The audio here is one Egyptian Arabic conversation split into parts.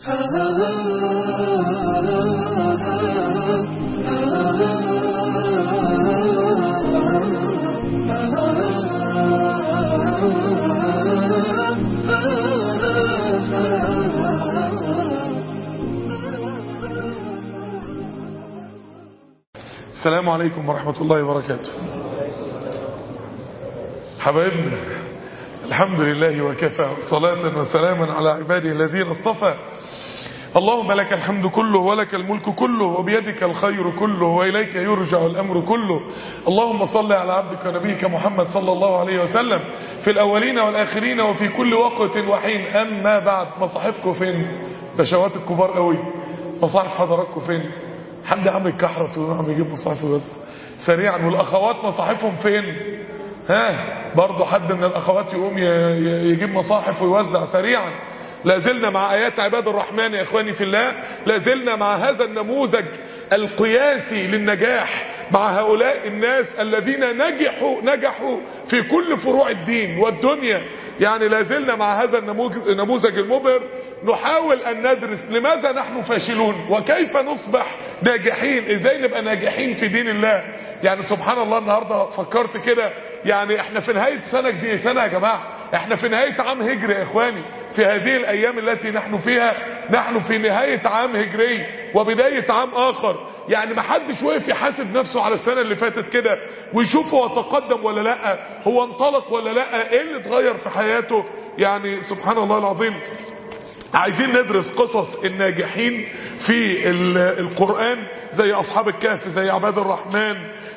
السلام عليكم ورحمة الله وبركاته حبايبنا الحمد لله وكفى صلاة وسلاما على عباده الذين اصطفى اللهم لك الحمد كله ولك الملك كله وبيدك الخير كله وإليك يرجع الأمر كله اللهم صل على عبدك ونبيك محمد صلى الله عليه وسلم في الأولين والآخرين وفي كل وقت وحين أما بعد مصاحفكم فين بشوات الكبار قوي مصاحف حضراتكم فين حد عم يكحرت وعم يجيب مصاحف بس سريعا والأخوات مصاحفهم فين ها برضه حد من الأخوات يقوم يجيب مصاحف ويوزع سريعا لازلنا مع آيات عباد الرحمن يا إخواني في الله لازلنا مع هذا النموذج القياسي للنجاح مع هؤلاء الناس الذين نجحوا نجحوا في كل فروع الدين والدنيا يعني لازلنا مع هذا النموذج المبهر نحاول أن ندرس لماذا نحن فاشلون وكيف نصبح ناجحين ازاي نبقى ناجحين في دين الله يعني سبحان الله النهاردة فكرت كده يعني احنا في نهاية سنة جديدة سنة يا جماعة احنا في نهاية عام هجري يا اخواني في هذه الايام التي نحن فيها نحن في نهاية عام هجري وبداية عام اخر يعني ما حدش وقف يحاسب نفسه على السنة اللي فاتت كده ويشوف هو تقدم ولا لا هو انطلق ولا لا ايه اللي اتغير في حياته يعني سبحان الله العظيم عايزين ندرس قصص الناجحين في القرآن زي أصحاب الكهف زي عباد الرحمن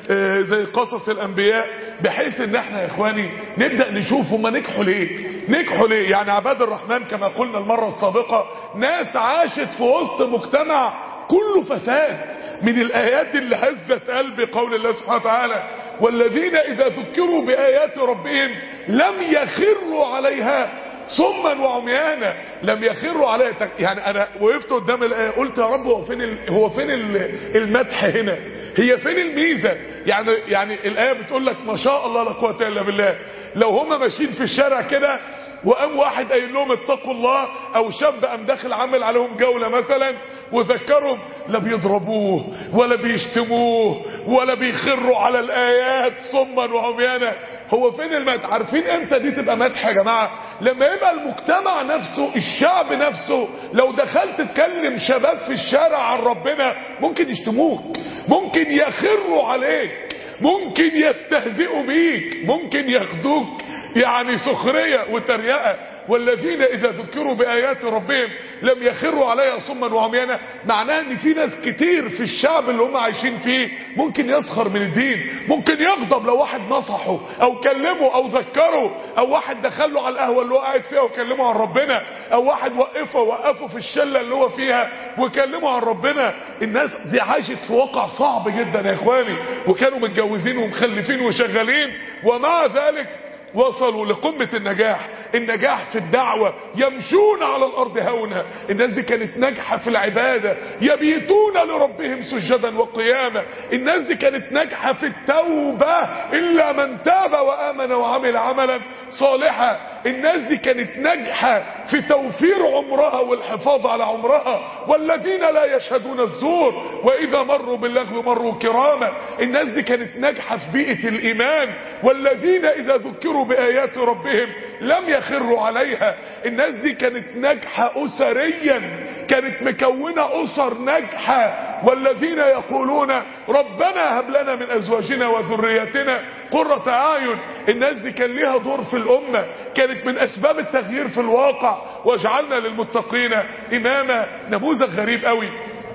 زي قصص الأنبياء بحيث ان احنا يا إخواني نبدأ نشوف هما نجحوا ليه نجحوا ليه يعني عباد الرحمن كما قلنا المرة السابقة ناس عاشت في وسط مجتمع كله فساد من الآيات اللي هزت قلبي قول الله سبحانه وتعالى والذين إذا ذكروا بآيات ربهم لم يخروا عليها صما وعميانا لم يخروا عليها يعني انا وقفت قدام الايه قلت يا رب هو فين ال... هو فين ال... المدح هنا هي فين الميزه يعني يعني الايه بتقول لك ما شاء الله لا قوه الا بالله لو هم ماشيين في الشارع كده وقام واحد قايل لهم اتقوا الله او شاب قام داخل عمل عليهم جوله مثلا وذكرهم لا بيضربوه ولا بيشتموه ولا بيخروا على الايات صما وعميانا هو فين المدح عارفين امتى دي تبقى مدح يا جماعه لما يبقى المجتمع نفسه الشعب نفسه لو دخلت تكلم شباب في الشارع عن ربنا ممكن يشتموك ممكن يخروا عليك ممكن يستهزئوا بيك ممكن ياخدوك يعني سخريه وتريقه والذين إذا ذكروا بآيات ربهم لم يخروا عليها صما وعميانا معناه ان في ناس كتير في الشعب اللي هم عايشين فيه ممكن يسخر من الدين ممكن يغضب لو واحد نصحه او كلمه او ذكره او واحد دخله على القهوة اللي هو قاعد فيها وكلمه عن ربنا او واحد وقفه وقفه في الشلة اللي هو فيها وكلمه عن ربنا الناس دي عاشت في واقع صعب جدا يا اخواني وكانوا متجوزين ومخلفين وشغالين ومع ذلك وصلوا لقمة النجاح النجاح في الدعوة يمشون على الأرض هونا الناس دي كانت ناجحة في العبادة يبيتون لربهم سجدا وقياما الناس دي كانت ناجحة في التوبة إلا من تاب وآمن وعمل عملا صالحا الناس دي كانت ناجحة في توفير عمرها والحفاظ على عمرها والذين لا يشهدون الزور وإذا مروا باللغو مروا كراما الناس دي كانت ناجحة في بيئة الإيمان والذين إذا ذكروا بآيات ربهم لم يخروا عليها الناس دي كانت ناجحة أسريا كانت مكونة أسر ناجحة والذين يقولون ربنا هب لنا من أزواجنا وذرياتنا قرة أعين الناس دي كان ليها دور في الأمة كانت من أسباب التغيير في الواقع واجعلنا للمتقين إماما نموذج غريب قوي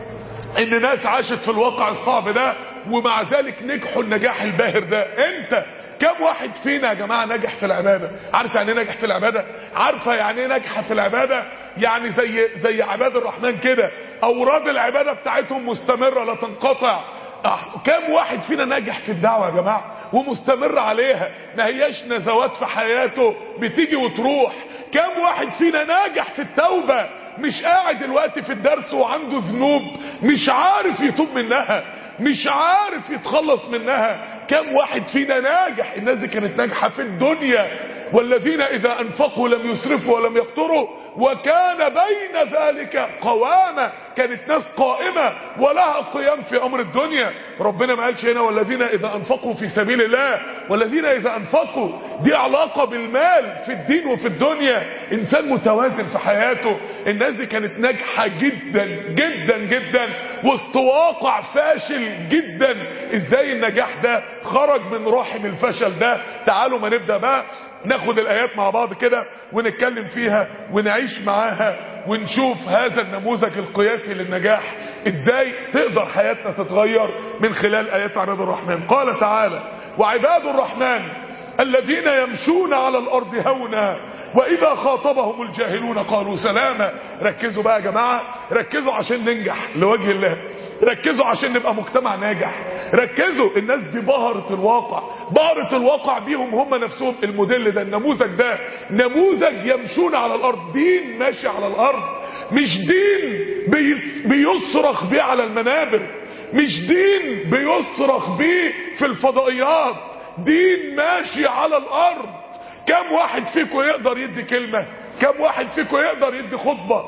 ان ناس عاشت في الواقع الصعب ده ومع ذلك نجحوا النجاح الباهر ده انت كم واحد فينا يا جماعة نجح في العبادة عارف يعني ايه نجح في العبادة عارفة يعني ايه نجح في العبادة يعني زي زي عباد الرحمن كده اوراد العبادة بتاعتهم مستمرة لا تنقطع كم واحد فينا ناجح في الدعوة يا جماعة ومستمر عليها ما هياش نزوات في حياته بتيجي وتروح كم واحد فينا ناجح في التوبة مش قاعد دلوقتي في الدرس وعنده ذنوب مش عارف يتوب منها مش عارف يتخلص منها كم واحد فينا ناجح الناس دي كانت ناجحة في الدنيا والذين إذا أنفقوا لم يسرفوا ولم يقتروا وكان بين ذلك قوامة كانت ناس قائمة ولها قيام في أمر الدنيا ربنا ما قالش هنا والذين إذا أنفقوا في سبيل الله والذين إذا أنفقوا دي علاقة بالمال في الدين وفي الدنيا إنسان متوازن في حياته الناس دي كانت ناجحة جدا جدا جدا وسط واقع فاشل جدا إزاي النجاح ده خرج من رحم الفشل ده تعالوا ما نبدأ بقى ناخد الآيات مع بعض كده ونتكلم فيها ونعيش معاها ونشوف هذا النموذج القياسي للنجاح ازاي تقدر حياتنا تتغير من خلال آيات عباد الرحمن قال تعالى وعباد الرحمن الذين يمشون على الأرض هونا وإذا خاطبهم الجاهلون قالوا سلاما ركزوا بقى يا جماعة ركزوا عشان ننجح لوجه الله ركزوا عشان نبقى مجتمع ناجح ركزوا الناس دي بهرة الواقع بهرة الواقع بيهم هم نفسهم الموديل ده النموذج ده نموذج يمشون على الأرض دين ماشي على الأرض مش دين بي- بيصرخ بيه على المنابر مش دين بيصرخ بيه في الفضائيات دين ماشي على الارض كم واحد فيكم يقدر يدي كلمة كم واحد فيكم يقدر يدي خطبة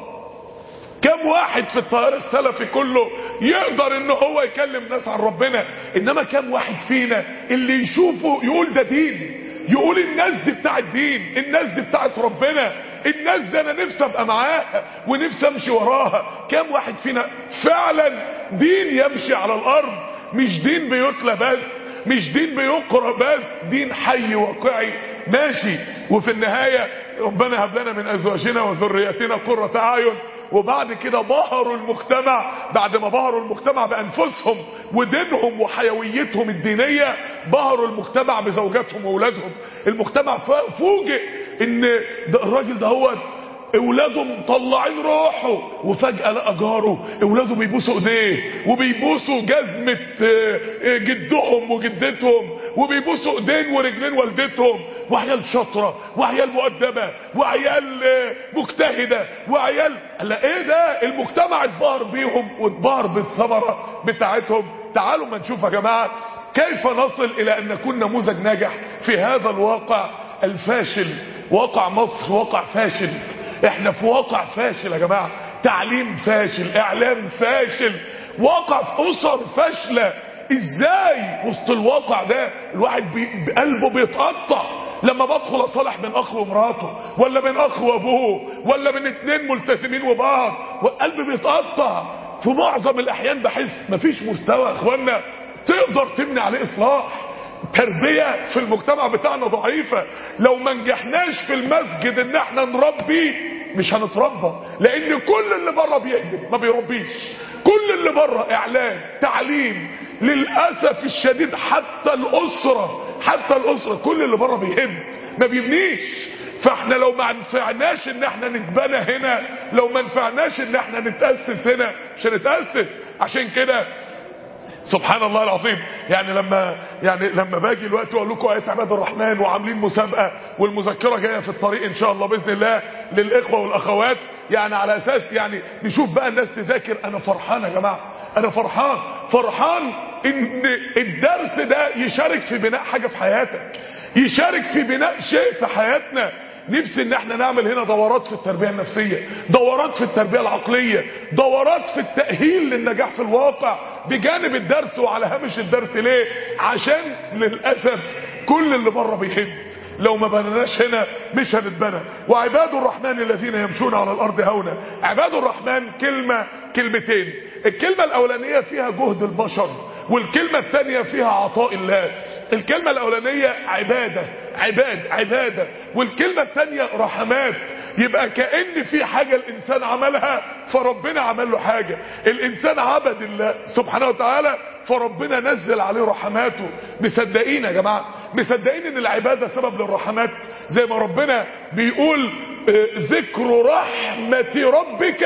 كم واحد في التيار السلفي كله يقدر ان هو يكلم ناس عن ربنا انما كم واحد فينا اللي يشوفه يقول ده دين يقول الناس دي بتاعت دين الناس دي بتاعت ربنا الناس دي انا نفسي ابقى معاها ونفسي امشي وراها كم واحد فينا فعلا دين يمشي على الارض مش دين بيتلى بس مش دين بيقرأ بس دين حي واقعي ماشي وفي النهاية ربنا هب لنا من ازواجنا وذرياتنا قرة اعين وبعد كده بهروا المجتمع بعد ما بهروا المجتمع بانفسهم ودينهم وحيويتهم الدينية بهروا المجتمع بزوجاتهم واولادهم المجتمع ف- فوجئ ان ده الراجل دهوت اولاده مطلعين روحه وفجأة لقى جاره اولاده بيبوسوا ايديه وبيبوسوا جزمة آه، آه، جدهم وجدتهم وبيبوسوا ايدين ورجلين والدتهم وعيال شاطرة وعيال مؤدبة وعيال آه، مجتهدة وعيال لا ايه ده المجتمع اتبهر بيهم واتبهر بالثمرة بتاعتهم تعالوا ما نشوف يا جماعة كيف نصل الى ان نكون نموذج ناجح في هذا الواقع الفاشل واقع مصر واقع فاشل احنا في واقع فاشل يا جماعة تعليم فاشل اعلام فاشل واقع في اسر فاشلة ازاي وسط الواقع ده الواحد بي... قلبه بيتقطع لما بدخل اصالح بين اخ ومراته ولا بين اخ وابوه ولا بين اتنين ملتزمين وبعض وقلبي بيتقطع في معظم الاحيان بحس مفيش مستوى يا اخوانا تقدر تبني عليه اصلاح تربية في المجتمع بتاعنا ضعيفة لو ما نجحناش في المسجد ان احنا نربي مش هنتربى لان كل اللي بره بيهدم ما بيربيش كل اللي بره اعلام تعليم للاسف الشديد حتى الاسرة حتى الاسرة كل اللي بره بيهد ما بيبنيش فاحنا لو ما نفعناش ان احنا نتبنى هنا لو ما نفعناش ان احنا نتأسس هنا مش هنتأسس عشان كده سبحان الله العظيم يعني لما يعني لما باجي الوقت واقول لكم ايات عباد الرحمن وعاملين مسابقه والمذكره جايه في الطريق ان شاء الله باذن الله للاخوه والاخوات يعني على اساس يعني نشوف بقى الناس تذاكر انا فرحان يا جماعه انا فرحان فرحان ان الدرس ده يشارك في بناء حاجه في حياتك يشارك في بناء شيء في حياتنا نفسي ان احنا نعمل هنا دورات في التربية النفسية دورات في التربية العقلية دورات في التأهيل للنجاح في الواقع بجانب الدرس وعلى هامش الدرس ليه عشان للأسف كل اللي بره بيهد لو ما بنناش هنا مش هنتبنى وعباد الرحمن الذين يمشون على الارض هونا عباد الرحمن كلمة كلمتين الكلمة الاولانية فيها جهد البشر والكلمة الثانية فيها عطاء الله الكلمة الاولانية عبادة عباد عبادة والكلمة الثانية رحمات يبقى كأن في حاجة الانسان عملها فربنا عمل له حاجة الانسان عبد الله سبحانه وتعالى فربنا نزل عليه رحماته مصدقين يا جماعة مصدقين ان العبادة سبب للرحمات زي ما ربنا بيقول آه، ذكر رحمة ربك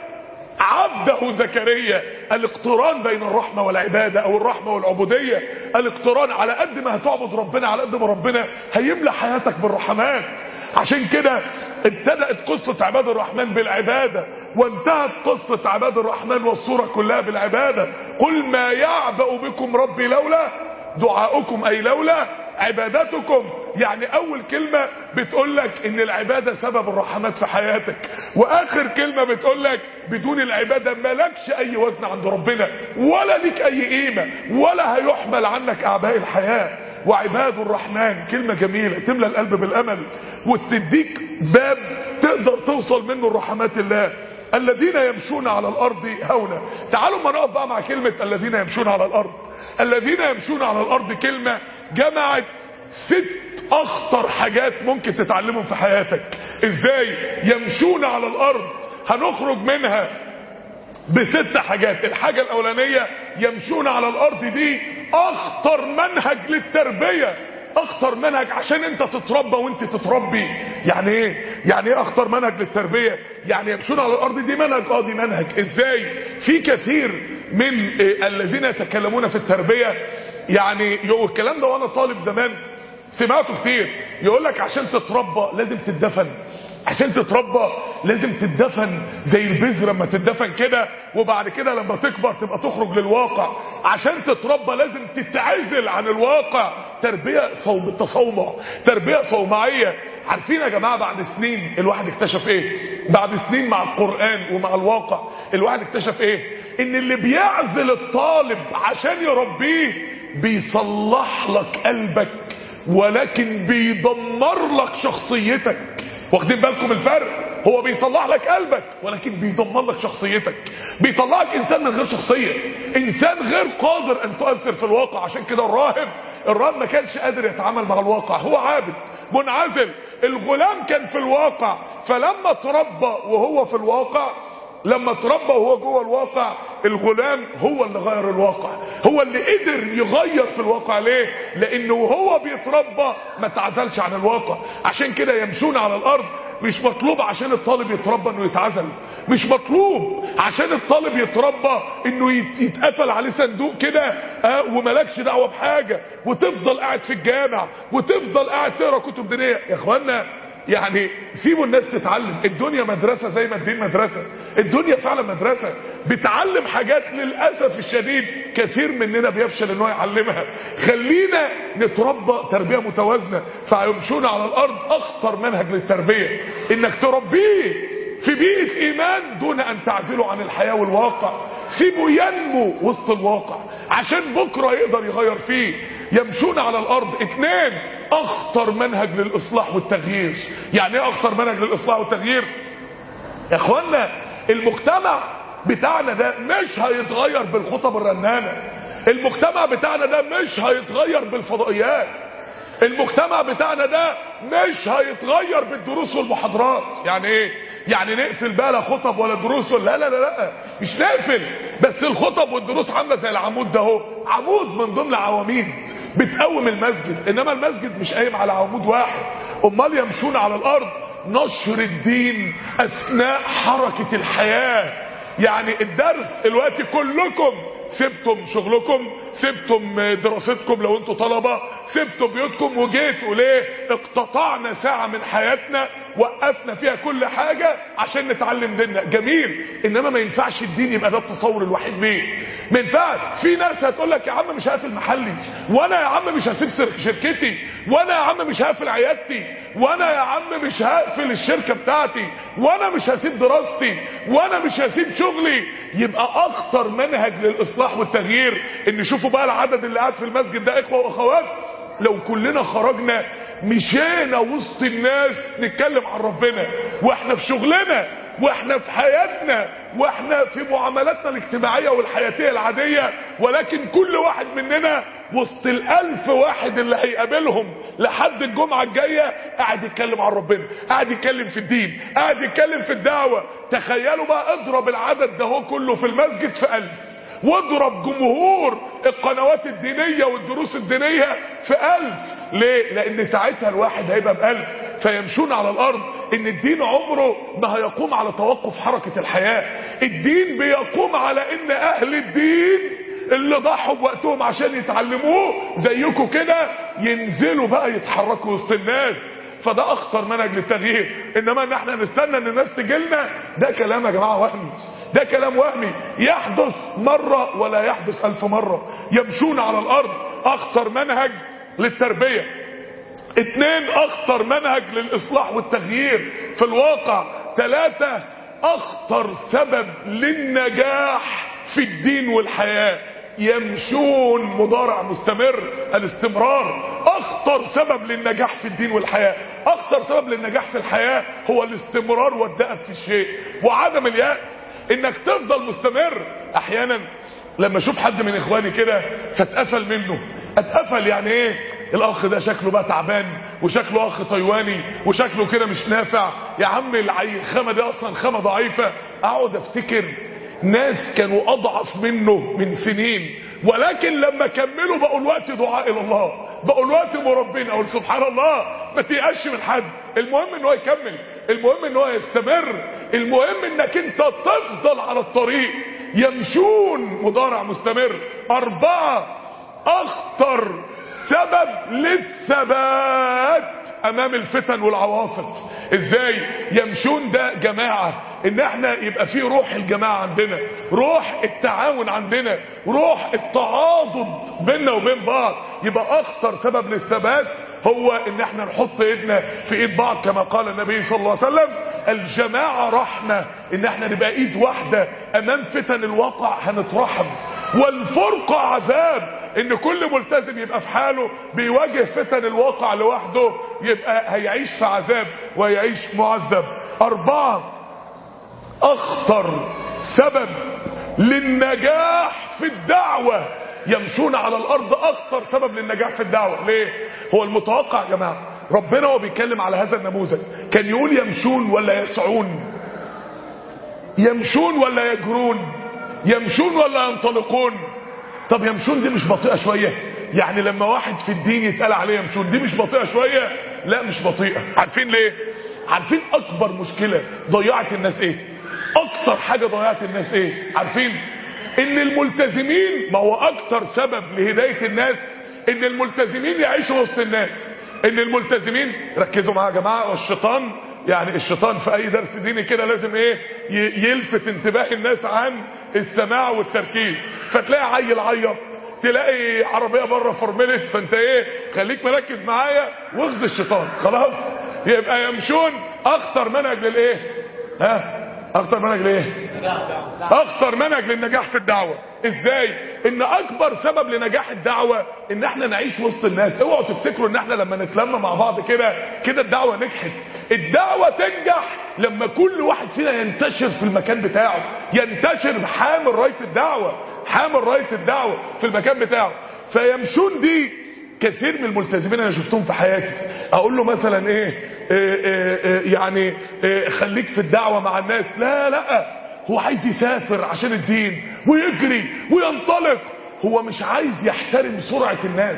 عبده زكريا الاقتران بين الرحمة والعبادة او الرحمة والعبودية الاقتران على قد ما هتعبد ربنا على قد ما ربنا هيملى حياتك بالرحمات عشان كده ابتدأت قصة عباد الرحمن بالعبادة وانتهت قصة عباد الرحمن والصورة كلها بالعبادة قل ما يعبأ بكم ربي لولا دعاؤكم اي لولا عبادتكم يعني اول كلمة بتقول لك ان العبادة سبب الرحمات في حياتك واخر كلمة بتقول لك بدون العبادة مالكش اي وزن عند ربنا ولا ليك اي قيمة ولا هيحمل عنك اعباء الحياة وعباد الرحمن كلمة جميلة تملى القلب بالامل وتديك باب تقدر توصل منه الرحمات الله الذين يمشون على الارض هونا تعالوا ما نقف بقى مع كلمة الذين يمشون على الارض الذين يمشون على الارض كلمة جمعت ست اخطر حاجات ممكن تتعلمهم في حياتك ازاي يمشون على الارض هنخرج منها بست حاجات الحاجة الاولانية يمشون على الارض دي اخطر منهج للتربية اخطر منهج عشان انت تتربى وانت تتربي يعني ايه يعني ايه اخطر منهج للتربية يعني يمشون على الارض دي منهج اه دي منهج ازاي في كثير من إيه الذين يتكلمون في التربية يعني يقول الكلام ده وانا طالب زمان سمعته كتير يقول لك عشان تتربى لازم تتدفن عشان تتربى لازم تتدفن زي البذره لما تتدفن كده وبعد كده لما تكبر تبقى تخرج للواقع عشان تتربى لازم تتعزل عن الواقع تربيه صوم تصومع تربيه صومعيه عارفين يا جماعه بعد سنين الواحد اكتشف ايه بعد سنين مع القران ومع الواقع الواحد اكتشف ايه ان اللي بيعزل الطالب عشان يربيه بيصلح لك قلبك ولكن بيدمر لك شخصيتك واخدين بالكم الفرق هو بيصلح لك قلبك ولكن بيدمر لك شخصيتك بيطلعك انسان من غير شخصيه انسان غير قادر ان تؤثر في الواقع عشان كده الراهب الراهب ما كانش قادر يتعامل مع الواقع هو عابد منعزل الغلام كان في الواقع فلما تربى وهو في الواقع لما اتربى وهو جوه الواقع الغلام هو اللي غير الواقع هو اللي قدر يغير في الواقع ليه لانه وهو بيتربى ما تعزلش عن الواقع عشان كده يمشون على الارض مش مطلوب عشان الطالب يتربى انه يتعزل مش مطلوب عشان الطالب يتربى انه يتقفل عليه صندوق كده اه وملكش دعوه بحاجه وتفضل قاعد في الجامع وتفضل قاعد تقرا كتب دينيه يا اخوانا يعني سيبوا الناس تتعلم الدنيا مدرسة زي ما الدين مدرسة الدنيا فعلا مدرسة بتعلم حاجات للأسف الشديد كثير مننا بيفشل انه يعلمها خلينا نتربى تربية متوازنة فيمشون على الارض اخطر منهج للتربية انك تربيه في بيئة ايمان دون ان تعزله عن الحياة والواقع سيبه ينمو وسط الواقع عشان بكرة يقدر يغير فيه يمشون على الارض اتنين اخطر منهج للاصلاح والتغيير يعني ايه اخطر منهج للاصلاح والتغيير يا اخوانا المجتمع بتاعنا ده مش هيتغير بالخطب الرنانة المجتمع بتاعنا ده مش هيتغير بالفضائيات المجتمع بتاعنا ده مش هيتغير بالدروس والمحاضرات يعني ايه يعني نقفل بقى لا خطب ولا دروس ولا لا لا لا, لا. مش نقفل بس الخطب والدروس عامله زي العمود ده اهو عمود من ضمن عواميد بتقوم المسجد انما المسجد مش قايم على عمود واحد امال يمشون على الارض نشر الدين اثناء حركه الحياه يعني الدرس الوقت كلكم سبتم شغلكم سبتم دراستكم لو انتوا طلبة سبتم بيوتكم وجيتوا ليه اقتطعنا ساعة من حياتنا وقفنا فيها كل حاجة عشان نتعلم ديننا جميل انما ما ينفعش الدين يبقى ده التصور الوحيد ليه ما ينفعش في ناس هتقول لك يا عم مش هقفل محلي وانا يا عم مش هسيب شركتي وانا يا عم مش هقفل عيادتي وانا يا عم مش هقفل الشركة بتاعتي وانا مش هسيب دراستي وانا مش هسيب شغلي يبقى اخطر منهج للاصلاح والتغيير ان شوفوا بقى العدد اللي قاعد في المسجد ده اخوة واخوات لو كلنا خرجنا مشينا وسط الناس نتكلم عن ربنا واحنا في شغلنا واحنا في حياتنا واحنا في معاملاتنا الاجتماعية والحياتية العادية ولكن كل واحد مننا وسط الالف واحد اللي هيقابلهم لحد الجمعة الجاية قاعد يتكلم عن ربنا قاعد يتكلم في الدين قاعد يتكلم في الدعوة تخيلوا بقى اضرب العدد ده هو كله في المسجد في ألف واضرب جمهور القنوات الدينية والدروس الدينية في ألف ليه؟ لأن ساعتها الواحد هيبقى بألف فيمشون على الأرض إن الدين عمره ما هيقوم على توقف حركة الحياة الدين بيقوم على إن أهل الدين اللي ضحوا بوقتهم عشان يتعلموه زيكم كده ينزلوا بقى يتحركوا وسط الناس فده اخطر منهج للتغيير انما ان احنا نستنى ان الناس تجيلنا ده كلام يا جماعه وهمي ده كلام وهمي يحدث مره ولا يحدث الف مره يمشون على الارض اخطر منهج للتربيه اتنين اخطر منهج للاصلاح والتغيير في الواقع ثلاثة اخطر سبب للنجاح في الدين والحياة يمشون مضارع مستمر الاستمرار اخطر سبب للنجاح في الدين والحياة اخطر سبب للنجاح في الحياة هو الاستمرار والدأب في الشيء وعدم اليأس انك تفضل مستمر احيانا لما اشوف حد من اخواني كده فاتقفل منه اتقفل يعني ايه الاخ ده شكله بقى تعبان وشكله اخ تايواني وشكله كده مش نافع يا عم العي- الخامه دي اصلا خامه ضعيفه اقعد افتكر ناس كانوا اضعف منه من سنين ولكن لما كملوا بقوا الوقت دعاء الى الله بقوا الوقت مربين اقول سبحان الله ما تيأسش من حد المهم ان هو يكمل المهم ان هو يستمر المهم انك انت تفضل على الطريق يمشون مضارع مستمر اربعة اخطر سبب للثبات امام الفتن والعواصف ازاي يمشون ده جماعة ان احنا يبقى في روح الجماعة عندنا روح التعاون عندنا روح التعاضد بيننا وبين بعض يبقى اخطر سبب للثبات هو ان احنا نحط ايدنا في ايد بعض كما قال النبي صلى الله عليه وسلم الجماعة رحمة ان احنا نبقى ايد واحدة امام فتن الواقع هنترحم والفرقة عذاب ان كل ملتزم يبقى في حاله بيواجه فتن الواقع لوحده يبقى هيعيش في عذاب ويعيش معذب اربعة اخطر سبب للنجاح في الدعوة يمشون على الارض اخطر سبب للنجاح في الدعوة ليه هو المتوقع يا جماعة ربنا هو بيتكلم على هذا النموذج كان يقول يمشون ولا يسعون يمشون ولا يجرون يمشون ولا ينطلقون طب يمشون دي مش بطيئة شوية يعني لما واحد في الدين يتقال عليه يمشون دي مش بطيئة شوية لا مش بطيئة عارفين ليه عارفين اكبر مشكلة ضيعت الناس ايه اكتر حاجة ضيعت الناس ايه عارفين ان الملتزمين ما هو اكتر سبب لهداية الناس ان الملتزمين يعيشوا وسط الناس ان الملتزمين ركزوا معايا يا جماعة والشيطان يعني الشيطان في اي درس ديني كده لازم ايه ي- يلفت انتباه الناس عن السماع والتركيز فتلاقي عيل عيط تلاقي عربية بره فرملت فانت ايه خليك مركز معايا واخذ الشيطان خلاص يبقى يمشون اخطر منهج للايه ها اخطر منهج لايه اخطر منهج للنجاح في الدعوة ازاي ان اكبر سبب لنجاح الدعوة ان احنا نعيش وسط الناس اوعوا تفتكروا ان احنا لما نتلم مع بعض كده كده الدعوة نجحت الدعوة تنجح لما كل واحد فينا ينتشر في المكان بتاعه ينتشر حامل راية الدعوة حامل راية الدعوة في المكان بتاعه فيمشون دي كثير من الملتزمين انا شفتهم في حياتي اقول له مثلا ايه, إيه, إيه, إيه يعني إيه خليك في الدعوة مع الناس لا لا هو عايز يسافر عشان الدين ويجري وينطلق هو مش عايز يحترم سرعة الناس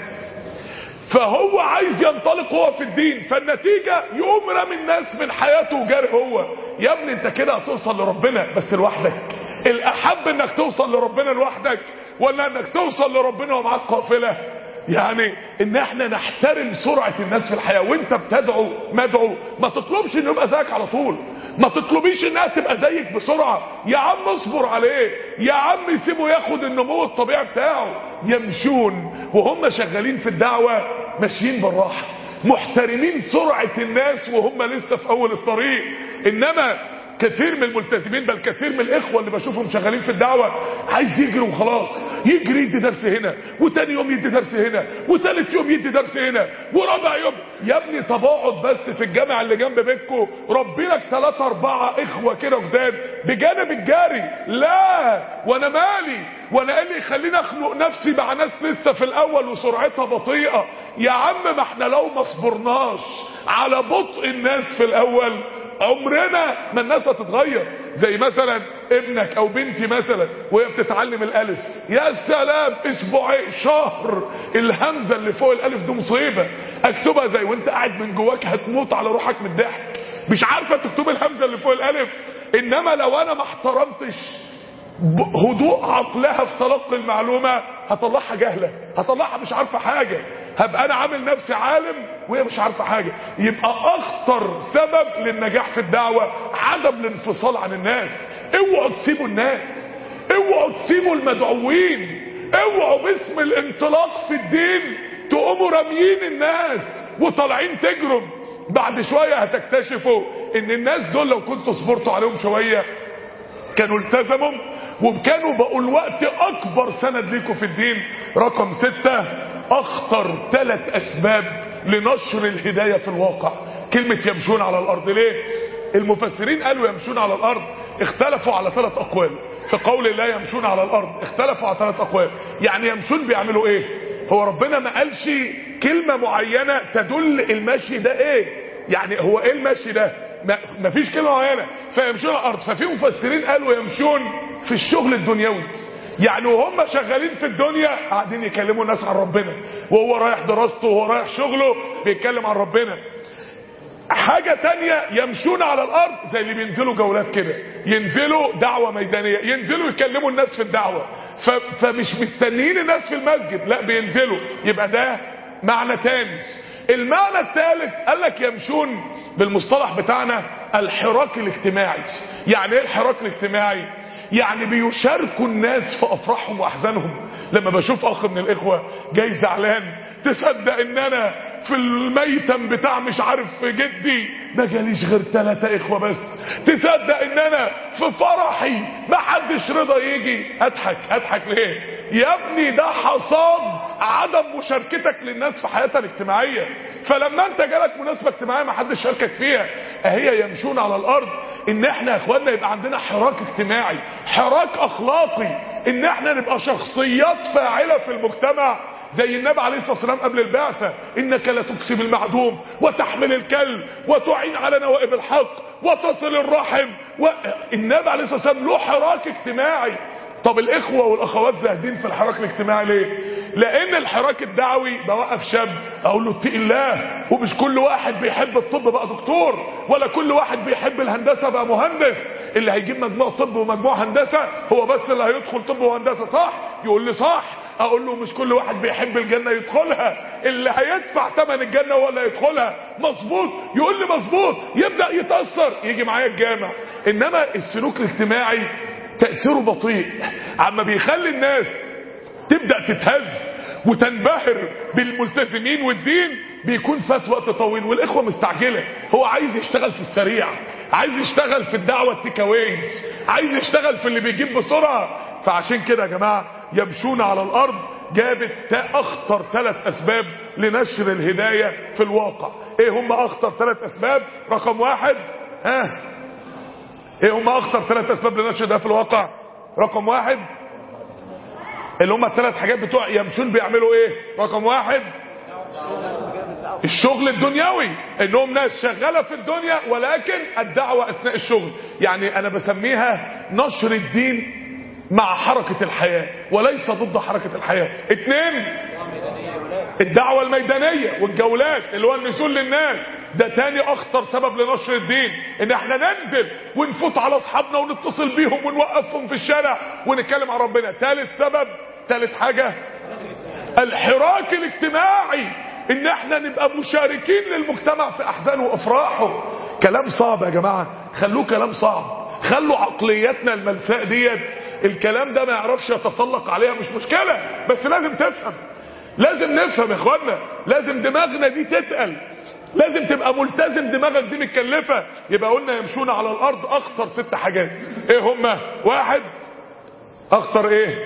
فهو عايز ينطلق هو في الدين فالنتيجة يقوم رامي الناس من حياته وجاري هو يا ابني انت كده هتوصل لربنا بس لوحدك الاحب انك توصل لربنا لوحدك ولا انك توصل لربنا ومعاك قافله يعني ان احنا نحترم سرعة الناس في الحياة وانت بتدعو مدعو ما تطلبش انه يبقى زيك على طول ما تطلبيش انها تبقى زيك بسرعة يا عم اصبر عليه يا عم سيبه ياخد النمو الطبيعي بتاعه يمشون وهم شغالين في الدعوة ماشيين بالراحة محترمين سرعة الناس وهم لسه في اول الطريق انما كثير من الملتزمين بل كثير من الاخوه اللي بشوفهم شغالين في الدعوه عايز يجري وخلاص يجري يدي درس هنا وتاني يوم يدي درس هنا وتالت يوم يدي درس هنا ورابع يوم يا ابني طب اقعد بس في الجامع اللي جنب بيتكو ربي لك ثلاثة أربعة إخوة كده جداد بجانب الجاري لا وأنا مالي وأنا قال لي خليني أخنق نفسي مع ناس لسه في الأول وسرعتها بطيئة يا عم ما احنا لو ما صبرناش على بطء الناس في الأول عمرنا ما الناس هتتغير زي مثلا ابنك او بنتي مثلا وهي بتتعلم الالف يا سلام اسبوعين شهر الهمزه اللي فوق الالف دي مصيبه اكتبها زي وانت قاعد من جواك هتموت على روحك من الضحك مش عارفه تكتب الهمزه اللي فوق الالف انما لو انا ما احترمتش هدوء عقلها في تلقي المعلومه هطلعها جهله هطلعها مش عارفه حاجه هبقى انا عامل نفسي عالم وهي مش عارفه حاجه يبقى اخطر سبب للنجاح في الدعوه عدم الانفصال عن الناس اوعوا تسيبوا الناس اوعوا تسيبوا المدعوين اوعوا باسم الانطلاق في الدين تقوموا راميين الناس وطالعين تجرم بعد شويه هتكتشفوا ان الناس دول لو كنتوا صبرتوا عليهم شويه كانوا التزموا وكانوا بقوا الوقت اكبر سند ليكم في الدين رقم ستة اخطر ثلاث اسباب لنشر الهداية في الواقع كلمة يمشون على الارض ليه المفسرين قالوا يمشون على الارض اختلفوا على ثلاث اقوال في قول الله يمشون على الارض اختلفوا على ثلاث اقوال يعني يمشون بيعملوا ايه هو ربنا ما قالش كلمة معينة تدل المشي ده ايه يعني هو ايه المشي ده ما فيش كلمة معينة فيمشون على الارض ففي مفسرين قالوا يمشون في الشغل الدنيوي يعني وهم شغالين في الدنيا قاعدين يكلموا الناس عن ربنا وهو رايح دراسته وهو رايح شغله بيتكلم عن ربنا حاجة تانية يمشون على الارض زي اللي بينزلوا جولات كده ينزلوا دعوة ميدانية ينزلوا يكلموا الناس في الدعوة فمش مستنيين الناس في المسجد لا بينزلوا يبقى ده معنى تاني المعنى الثالث قال لك يمشون بالمصطلح بتاعنا الحراك الاجتماعي يعني ايه الحراك الاجتماعي يعني بيشاركوا الناس في افراحهم واحزانهم لما بشوف اخ من الاخوه جاي زعلان تصدق ان انا في الميتم بتاع مش عارف جدي ما جاليش غير ثلاثة اخوة بس تصدق ان انا في فرحي ما حدش رضا يجي اضحك اضحك ليه يا ابني ده حصاد عدم مشاركتك للناس في حياتها الاجتماعية فلما انت جالك مناسبة اجتماعية ما حدش شاركك فيها اهي يمشون على الارض ان احنا يا اخواننا يبقى عندنا حراك اجتماعي حراك اخلاقي ان احنا نبقى شخصيات فاعلة في المجتمع زي النبي عليه الصلاة والسلام قبل البعثة إنك لا تكسب المعدوم وتحمل الكلب وتعين على نوائب الحق وتصل الرحم والنبي عليه الصلاة والسلام له حراك اجتماعي طب الإخوة والأخوات زاهدين في الحراك الاجتماعي ليه لأن الحراك الدعوي بوقف شاب أقول له اتق الله ومش كل واحد بيحب الطب بقى دكتور ولا كل واحد بيحب الهندسة بقى مهندس اللي هيجيب مجموع طب ومجموع هندسة هو بس اللي هيدخل طب وهندسة صح يقول لي صح اقول له مش كل واحد بيحب الجنة يدخلها اللي هيدفع ثمن الجنة هو اللي هيدخلها مظبوط يقول لي مظبوط يبدأ يتأثر يجي معايا الجامع انما السلوك الاجتماعي تأثيره بطيء عما بيخلي الناس تبدأ تتهز وتنبهر بالملتزمين والدين بيكون فات وقت طويل والاخوه مستعجله هو عايز يشتغل في السريع عايز يشتغل في الدعوه التكاوي عايز يشتغل في اللي بيجيب بسرعه فعشان كده يا جماعه يمشون على الارض جابت اخطر ثلاث اسباب لنشر الهدايه في الواقع ايه هم اخطر ثلاث اسباب رقم واحد ها ايه هم اخطر ثلاث اسباب لنشر الهدايه في الواقع رقم واحد اللي هم الثلاث حاجات بتوع يمشون بيعملوا ايه رقم واحد الشغل الدنيوي انهم ناس شغاله في الدنيا ولكن الدعوه اثناء الشغل يعني انا بسميها نشر الدين مع حركه الحياه وليس ضد حركه الحياه اتنين الدعوه الميدانيه والجولات اللي هو النزول للناس ده تاني اخطر سبب لنشر الدين ان احنا ننزل ونفوت على اصحابنا ونتصل بيهم ونوقفهم في الشارع ونتكلم عن ربنا ثالث سبب ثالث حاجه الحراك الاجتماعي ان احنا نبقى مشاركين للمجتمع في احزانه وافراحه كلام صعب يا جماعه خلوه كلام صعب خلوا عقلياتنا الملساء ديت الكلام ده ما يعرفش يتسلق عليها مش مشكله بس لازم تفهم لازم نفهم يا اخوانا لازم دماغنا دي تتقل لازم تبقى ملتزم دماغك دي متكلفه يبقى قلنا يمشون على الارض اخطر ست حاجات ايه هما واحد اخطر ايه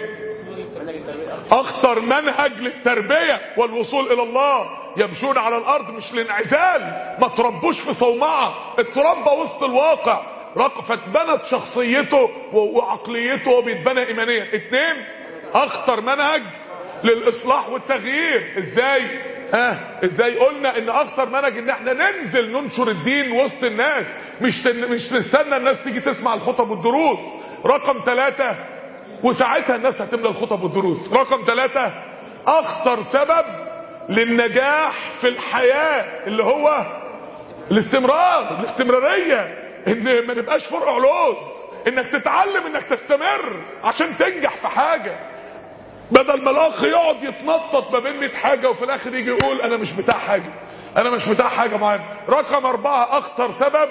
اخطر منهج للتربيه والوصول الى الله يمشون على الارض مش لانعزال ما تربوش في صومعه اتربى وسط الواقع فاتبنت شخصيته وعقليته وبيتبنى ايمانيا اتنين اخطر منهج للاصلاح والتغيير ازاي ها ازاي قلنا ان اخطر منهج ان احنا ننزل ننشر الدين وسط الناس مش تن... مش نستنى الناس تيجي تسمع الخطب والدروس رقم ثلاثة وساعتها الناس هتملى الخطب والدروس رقم ثلاثة اخطر سبب للنجاح في الحياة اللي هو الاستمرار الاستمرارية ان ما نبقاش فرع لوز انك تتعلم انك تستمر عشان تنجح في حاجة بدل ما الاخ يقعد يتنطط ما بين 100 حاجه وفي الاخر يجي يقول انا مش بتاع حاجه انا مش بتاع حاجه معانا رقم أربعة اخطر سبب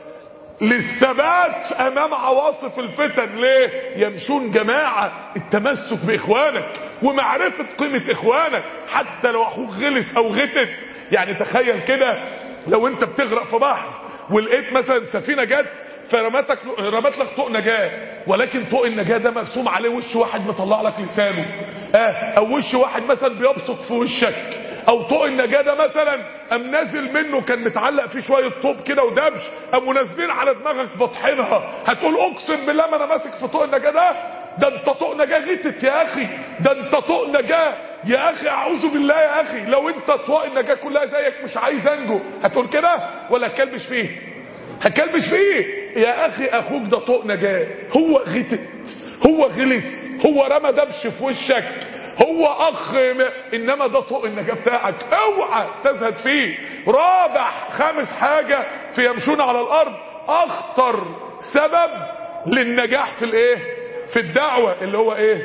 للثبات امام عواصف الفتن ليه يمشون جماعة التمسك باخوانك ومعرفة قيمة اخوانك حتى لو اخوك غلس او غتت يعني تخيل كده لو انت بتغرق في بحر ولقيت مثلا سفينة جت فرمتك رمت لك طوق نجاة ولكن طوق النجاة ده مرسوم عليه وش واحد مطلع لك لسانه اه او وش واحد مثلا بيبصق في وشك او طوق النجاة ده مثلا ام نازل منه كان متعلق فيه شوية طوب كده ودبش قاموا نازلين على دماغك بطحينها هتقول اقسم بالله ما انا ماسك في طوق النجاة ده ده انت طوق نجاة غتت يا اخي ده انت طوق نجاة يا اخي اعوذ بالله يا اخي لو انت طوق النجاة كلها زيك مش عايز انجو هتقول كده ولا كلبش فيه هكلبش فيه يا اخي اخوك ده طوق نجاة هو غتت هو غلس هو رمى دبش في وشك هو اخ م... انما ده طوق النجاة بتاعك اوعى تزهد فيه رابع خامس حاجة في يمشون على الارض اخطر سبب للنجاح في الايه في الدعوة اللي هو ايه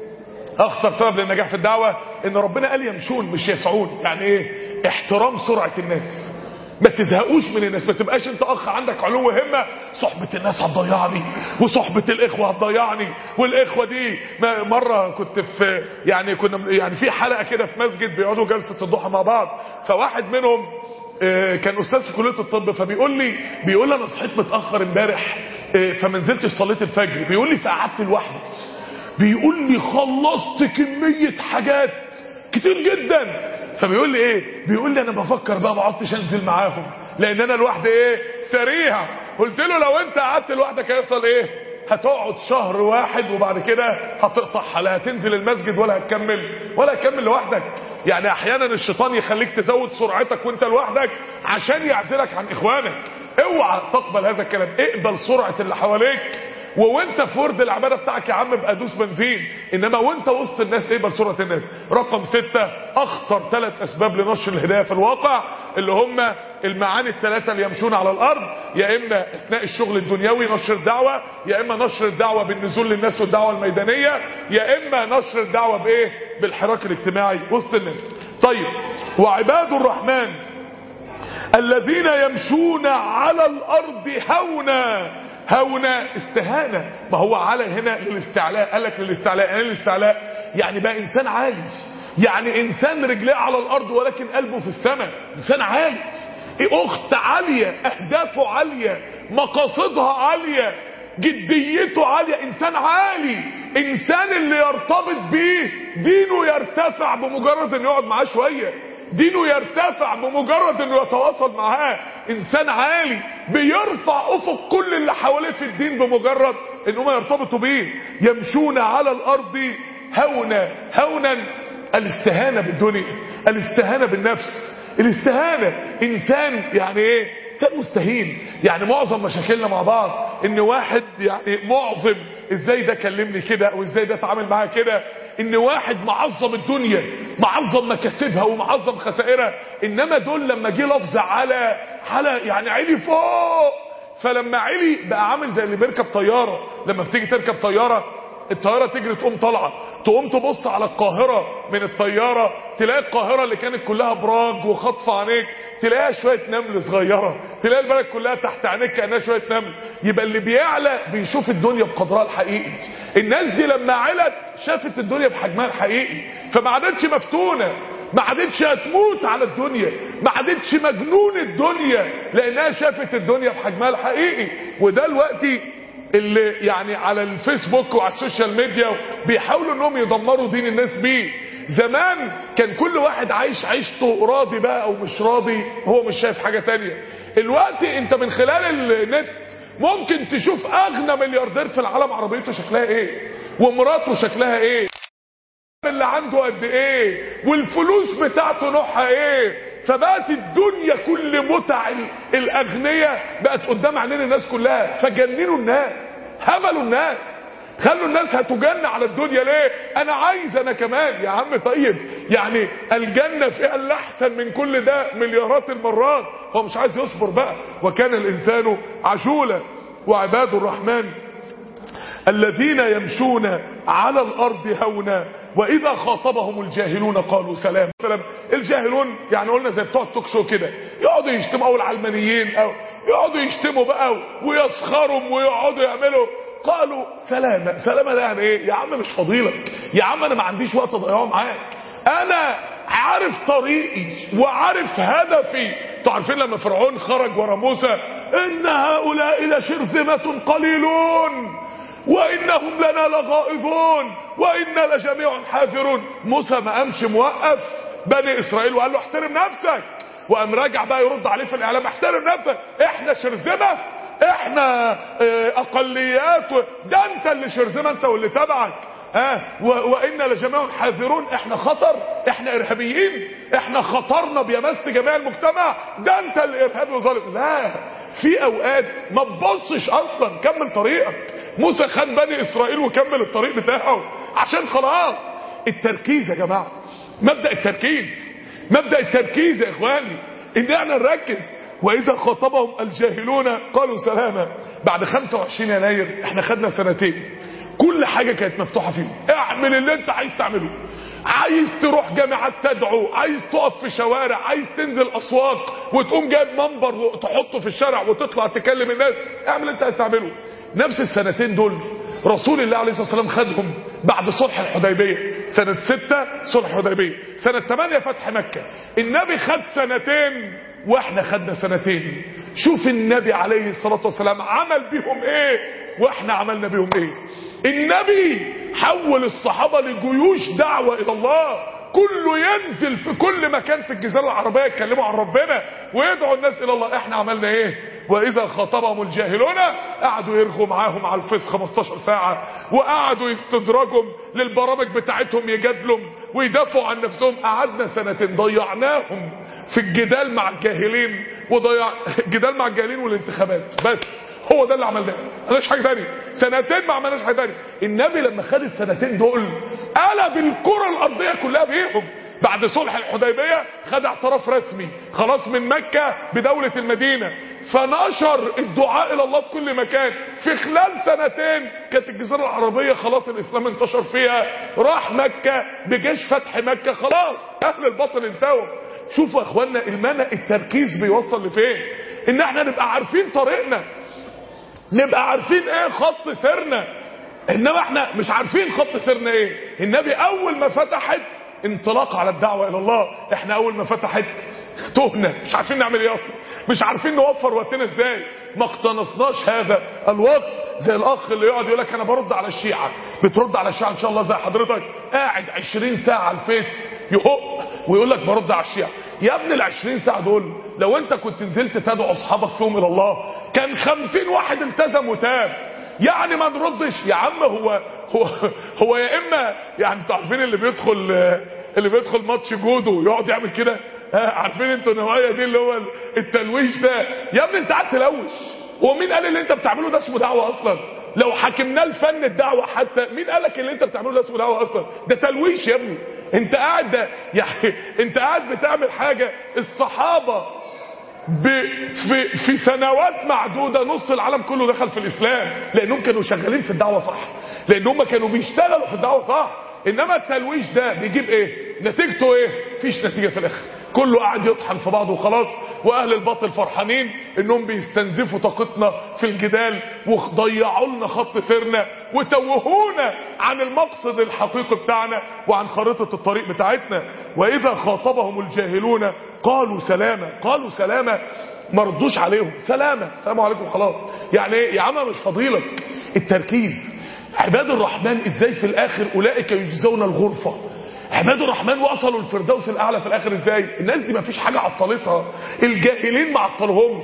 اخطر سبب للنجاح في الدعوة ان ربنا قال يمشون مش يسعون يعني ايه احترام سرعة الناس ما تزهقوش من الناس ما تبقاش انت اخ عندك علو همة صحبة الناس هتضيعني وصحبة الاخوة هتضيعني والاخوة دي مرة كنت في يعني كنا يعني في حلقة كده في مسجد بيقعدوا جلسة الضحى مع بعض فواحد منهم كان استاذ في كليه الطب فبيقول لي بيقول لي انا صحيت متاخر امبارح فما نزلتش صليت الفجر بيقول لي فقعدت لوحدي بيقول لي خلصت كميه حاجات كتير جدا فبيقول لي ايه بيقول لي انا بفكر بقى ما عدتش انزل معاهم لان انا لوحدي ايه سريع قلت له لو انت قعدت لوحدك هيحصل ايه هتقعد شهر واحد وبعد كده هتقطع لا هتنزل المسجد ولا هتكمل ولا هتكمل لوحدك يعني احيانا الشيطان يخليك تزود سرعتك وانت لوحدك عشان يعزلك عن اخوانك اوعى تقبل هذا الكلام اقبل سرعة اللي حواليك وانت في ورد العبادة بتاعك يا عم بقى دوس بنزين انما وانت وسط الناس اقبل سرعة الناس رقم ستة اخطر ثلاث اسباب لنشر الهداية في الواقع اللي هم المعاني الثلاثة اللي يمشون على الارض يا اما اثناء الشغل الدنيوي نشر الدعوة يا اما نشر الدعوة بالنزول للناس والدعوة الميدانية يا اما نشر الدعوة بايه بالحراك الاجتماعي وسط الناس طيب وعباد الرحمن الذين يمشون على الارض هونا هونا استهانة ما هو على هنا للاستعلاء قال لك للاستعلاء يعني الاستعلاء يعني بقى انسان عالي يعني انسان رجليه على الارض ولكن قلبه في السماء انسان عالي إيه اخت عالية اهدافه عالية مقاصدها عالية جديته عالية انسان عالي انسان اللي يرتبط بيه دينه يرتفع بمجرد انه يقعد معاه شوية دينه يرتفع بمجرد انه يتواصل معاه انسان عالي بيرفع افق كل اللي حواليه في الدين بمجرد انهم يرتبطوا بيه يمشون على الارض هونا هونا الاستهانة بالدنيا الاستهانة بالنفس الاستهانة انسان يعني ايه انسان مستهين يعني معظم مشاكلنا مع بعض ان واحد يعني معظم ازاي ده كلمني كده او ازاي ده اتعامل معايا كده ان واحد معظم الدنيا معظم مكاسبها ومعظم خسائرها انما دول لما جه لفظ على على يعني علي فوق فلما علي بقى عامل زي اللي بيركب طياره لما بتيجي تركب طياره الطياره تجري تقوم طالعه تقوم تبص على القاهره من الطياره تلاقي القاهره اللي كانت كلها براج وخطف عينيك تلاقيها شويه نمل صغيره تلاقي البلد كلها تحت عينيك كانها شويه نمل يبقى اللي بيعلى بيشوف الدنيا بقدرها الحقيقي الناس دي لما علت شافت الدنيا بحجمها الحقيقي فما عادتش مفتونه ما عادتش هتموت على الدنيا ما عادتش مجنون الدنيا لانها شافت الدنيا بحجمها الحقيقي وده الوقت اللي يعني على الفيسبوك وعلى السوشيال ميديا بيحاولوا انهم يدمروا دين الناس بيه زمان كان كل واحد عايش عيشته راضي بقى او مش راضي هو مش شايف حاجة تانية الوقت انت من خلال النت ممكن تشوف اغنى ملياردير في العالم عربيته شكلها ايه ومراته شكلها ايه اللي عنده قد ايه والفلوس بتاعته نوعها ايه فبقت الدنيا كل متع الاغنياء بقت قدام عينين الناس كلها فجننوا الناس هبلوا الناس خلوا الناس هتجن على الدنيا ليه انا عايز انا كمان يا عم طيب يعني الجنة فيها اللي احسن من كل ده مليارات المرات هو مش عايز يصبر بقى وكان الانسان عجولا وعباد الرحمن الذين يمشون على الارض هونا واذا خاطبهم الجاهلون قالوا سلام سلام الجاهلون يعني قلنا زي بتوع التوك شو كده يقعدوا يشتموا او العلمانيين او يقعدوا يشتموا بقى ويسخروا ويقعدوا يعملوا قالوا سلامة سلامة ده يعني ايه يا عم مش فضيلك يا عم انا ما عنديش وقت اضيعه معاك انا عارف طريقي وعارف هدفي انتوا عارفين لما فرعون خرج ورا موسى ان هؤلاء لشرذمة قليلون وانهم لنا لغائظون وانا لجميع حافرون موسى ما قامش موقف بني اسرائيل وقال له احترم نفسك وقام راجع بقى يرد عليه في الاعلام احترم نفسك احنا شرذمه احنا اقليات ده انت اللي شرذمه انت واللي تبعك ها وانا لجميع حاذرون احنا خطر احنا ارهابيين احنا خطرنا بيمس جميع المجتمع ده انت الارهابي وظالم لا في اوقات ما تبصش اصلا كمل طريقك موسى خد بني اسرائيل وكمل الطريق بتاعه عشان خلاص التركيز يا جماعه مبدا التركيز مبدا التركيز يا اخواني ان احنا نركز واذا خاطبهم الجاهلون قالوا سلاما بعد 25 يناير احنا خدنا سنتين كل حاجة كانت مفتوحة فيهم اعمل اللي انت عايز تعمله عايز تروح جامعات تدعو عايز تقف في شوارع عايز تنزل اسواق وتقوم جايب منبر وتحطه في الشارع وتطلع تكلم الناس اعمل اللي انت عايز تعمله نفس السنتين دول رسول الله عليه الصلاة والسلام خدهم بعد صلح الحديبية سنة ستة صلح الحديبية سنة ثمانية فتح مكة النبي خد سنتين واحنا خدنا سنتين شوف النبي عليه الصلاة والسلام عمل بيهم ايه واحنا عملنا بيهم ايه النبي حول الصحابة لجيوش دعوة الى الله كله ينزل في كل مكان في الجزيرة العربية يتكلموا عن ربنا ويدعوا الناس الى الله احنا عملنا ايه واذا خاطبهم الجاهلون قعدوا يرغوا معاهم على الفيس 15 ساعة وقعدوا يستدرجهم للبرامج بتاعتهم يجادلوا ويدافعوا عن نفسهم قعدنا سنتين ضيعناهم في الجدال مع الجاهلين وضيع الجدال مع الجاهلين والانتخابات بس هو ده اللي عملناه مالناش حاجه ثانيه سنتين ما عملناش حاجه ثانيه النبي لما خد السنتين دول قلب الكره الارضيه كلها بيهم بعد صلح الحديبيه خد اعتراف رسمي خلاص من مكه بدوله المدينه فنشر الدعاء الى الله في كل مكان في خلال سنتين كانت الجزيره العربيه خلاص الاسلام انتشر فيها راح مكه بجيش فتح مكه خلاص اهل الباطل انتهوا شوفوا يا اخوانا المنى التركيز بيوصل لفين ان احنا نبقى عارفين طريقنا نبقى عارفين ايه خط سيرنا انما احنا مش عارفين خط سيرنا ايه النبي اول ما فتحت انطلاق على الدعوة الى الله احنا اول ما فتحت تهنا مش عارفين نعمل ايه اصلا مش عارفين نوفر وقتنا ازاي ما اقتنصناش هذا الوقت زي الاخ اللي يقعد يقول لك انا برد على الشيعة بترد على الشيعة ان شاء الله زي حضرتك قاعد 20 ساعة على الفيس يهق ويقول لك برد على الشيعة يا ابن ال 20 ساعة دول لو انت كنت نزلت تدعو اصحابك فيهم الى الله كان 50 واحد التزم وتاب يعني ما نردش يا عم هو هو هو يا اما يعني انتوا عارفين اللي بيدخل اللي بيدخل ماتش جودو يقعد يعمل كده ها عارفين انتوا النوعيه دي اللي هو التلويش ده يا ابني انت قاعد تلوش هو مين قال اللي انت بتعمله ده اسمه دعوه اصلا لو حكمناه لفن الدعوه حتى مين قال لك اللي انت بتعمله ده اسمه دعوه اصلا ده تلويش يا ابني انت قاعد ده يعني انت قاعد بتعمل حاجه الصحابه ب... في في سنوات معدوده نص العالم كله دخل في الاسلام لانهم كانوا شغالين في الدعوه صح لان هم كانوا بيشتغلوا في الدعوه صح انما التلويش ده بيجيب ايه نتيجته ايه مفيش نتيجه في الاخر كله قاعد يطحن في بعضه وخلاص واهل الباطل فرحانين انهم بيستنزفوا طاقتنا في الجدال وضيعوا لنا خط سيرنا وتوهونا عن المقصد الحقيقي بتاعنا وعن خريطه الطريق بتاعتنا واذا خاطبهم الجاهلون قالوا سلاما قالوا سلاما ما ردوش عليهم سلامة السلام عليكم خلاص يعني ايه يا عم مش فضيلك التركيز عباد الرحمن ازاي في الاخر اولئك يجزون الغرفة عباد الرحمن وصلوا الفردوس الاعلى في الاخر ازاي الناس دي ما فيش حاجة عطلتها الجاهلين ما عطلهمش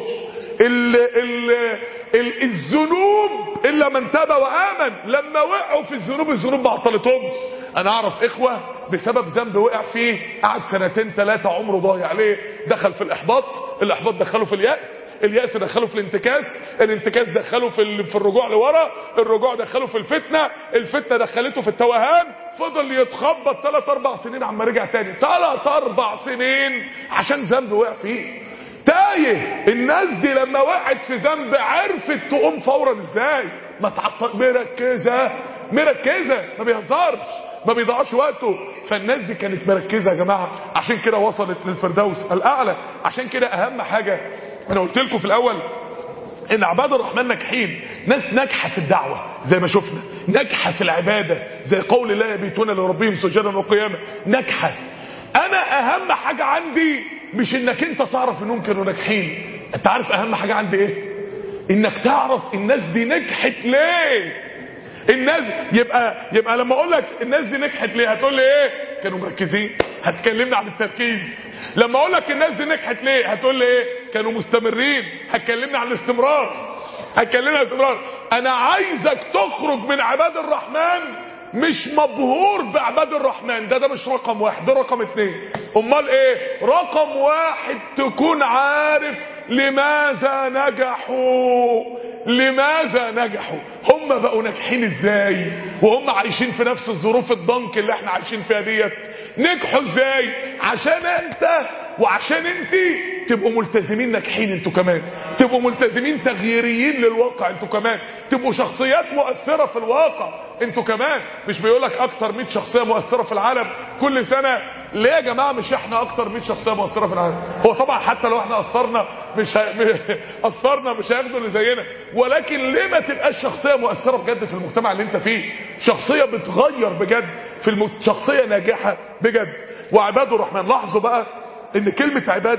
ال ال ال الذنوب الا من تاب وامن لما وقعوا في الذنوب الذنوب ما عطلتهمش انا اعرف اخوه بسبب ذنب وقع فيه قعد سنتين ثلاثه عمره ضايع عليه دخل في الاحباط الاحباط دخله في الياس الياس دخله في الانتكاس الانتكاس دخله في في الرجوع لورا الرجوع دخله في الفتنه الفتنه دخلته في التوهان فضل يتخبط ثلاث اربع سنين عما رجع تاني ثلاث اربع سنين عشان ذنب وقع فيه تايه الناس دي لما وقعت في ذنب عرفت تقوم فورا ازاي ما تعطل مركزه مركزه ما بيهزرش ما بيضيعش وقته فالناس دي كانت مركزه يا جماعه عشان كده وصلت للفردوس الاعلى عشان كده اهم حاجه انا قلت لكم في الاول ان عباد الرحمن ناجحين ناس ناجحه في الدعوه زي ما شفنا ناجحه في العباده زي قول الله يبيتون لربهم سجدا وقياما ناجحه انا اهم حاجه عندي مش انك انت تعرف انهم كانوا ناجحين انت عارف اهم حاجه عندي ايه انك تعرف الناس دي نجحت ليه الناس يبقى يبقى لما اقول لك الناس دي نجحت ليه هتقول لي ايه كانوا مركزين هتكلمني عن التركيز لما اقول لك الناس دي نجحت ليه هتقول لي ايه كانوا مستمرين هتكلمني عن الاستمرار هتكلمني عن الاستمرار انا عايزك تخرج من عباد الرحمن مش مبهور بعباد الرحمن ده ده مش رقم واحد ده رقم اتنين امال ايه رقم واحد تكون عارف لماذا نجحوا لماذا نجحوا هم بقوا ناجحين ازاي وهم عايشين في نفس الظروف الضنك اللي احنا عايشين فيها ديت نجحوا ازاي عشان انت وعشان انت تبقوا ملتزمين ناجحين انتوا كمان تبقوا ملتزمين تغييريين للواقع انتوا كمان تبقوا شخصيات مؤثرة في الواقع انتوا كمان مش بيقولك اكتر 100 شخصية مؤثرة في العالم كل سنة ليه يا جماعة مش احنا اكتر 100 شخصية مؤثرة في العالم هو طبعا حتى لو احنا اثرنا مش ه... اثرنا مش هياخدوا اللي زينا ولكن ليه ما تبقاش شخصية مؤثرة بجد في المجتمع اللي انت فيه شخصية بتغير بجد في الم... شخصية ناجحة بجد وعباد الرحمن لاحظوا بقى ان كلمة عباد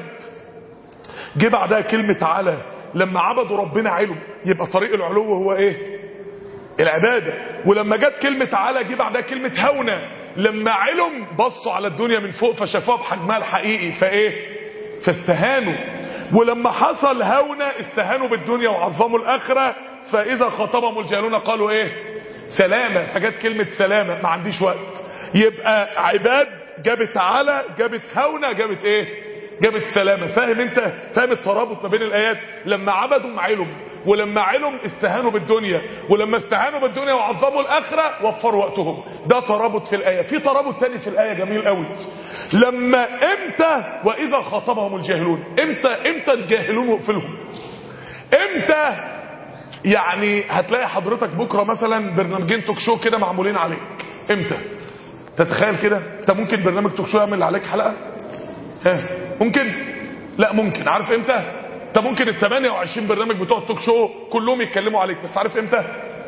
جه بعدها كلمة على لما عبدوا ربنا علو يبقى طريق العلو هو ايه العبادة ولما جت كلمة على جه بعدها كلمة هونة لما علم بصوا على الدنيا من فوق فشافوها بحجمها الحقيقي فايه فاستهانوا ولما حصل هونة استهانوا بالدنيا وعظموا الاخرة فاذا خطبهم الجاهلون قالوا ايه سلامة فجت كلمة سلامة ما عنديش وقت يبقى عباد جابت على جابت هونة جابت ايه جابت سلامة فاهم انت فاهم الترابط ما بين الايات لما عبدوا علم ولما علم استهانوا بالدنيا ولما استهانوا بالدنيا وعظموا الاخره وفروا وقتهم ده ترابط في الايه في ترابط تاني في الايه جميل قوي لما امتى واذا خاطبهم الجاهلون امتى امتى الجاهلون وقفلهم امتى يعني هتلاقي حضرتك بكره مثلا برنامجين توك شو كده معمولين عليك امتى تتخيل كده انت ممكن برنامج توك شو يعمل عليك حلقه ها ممكن لا ممكن عارف امتى انت ممكن ال 28 برنامج بتوع التوك شو كلهم يتكلموا عليك بس عارف امتى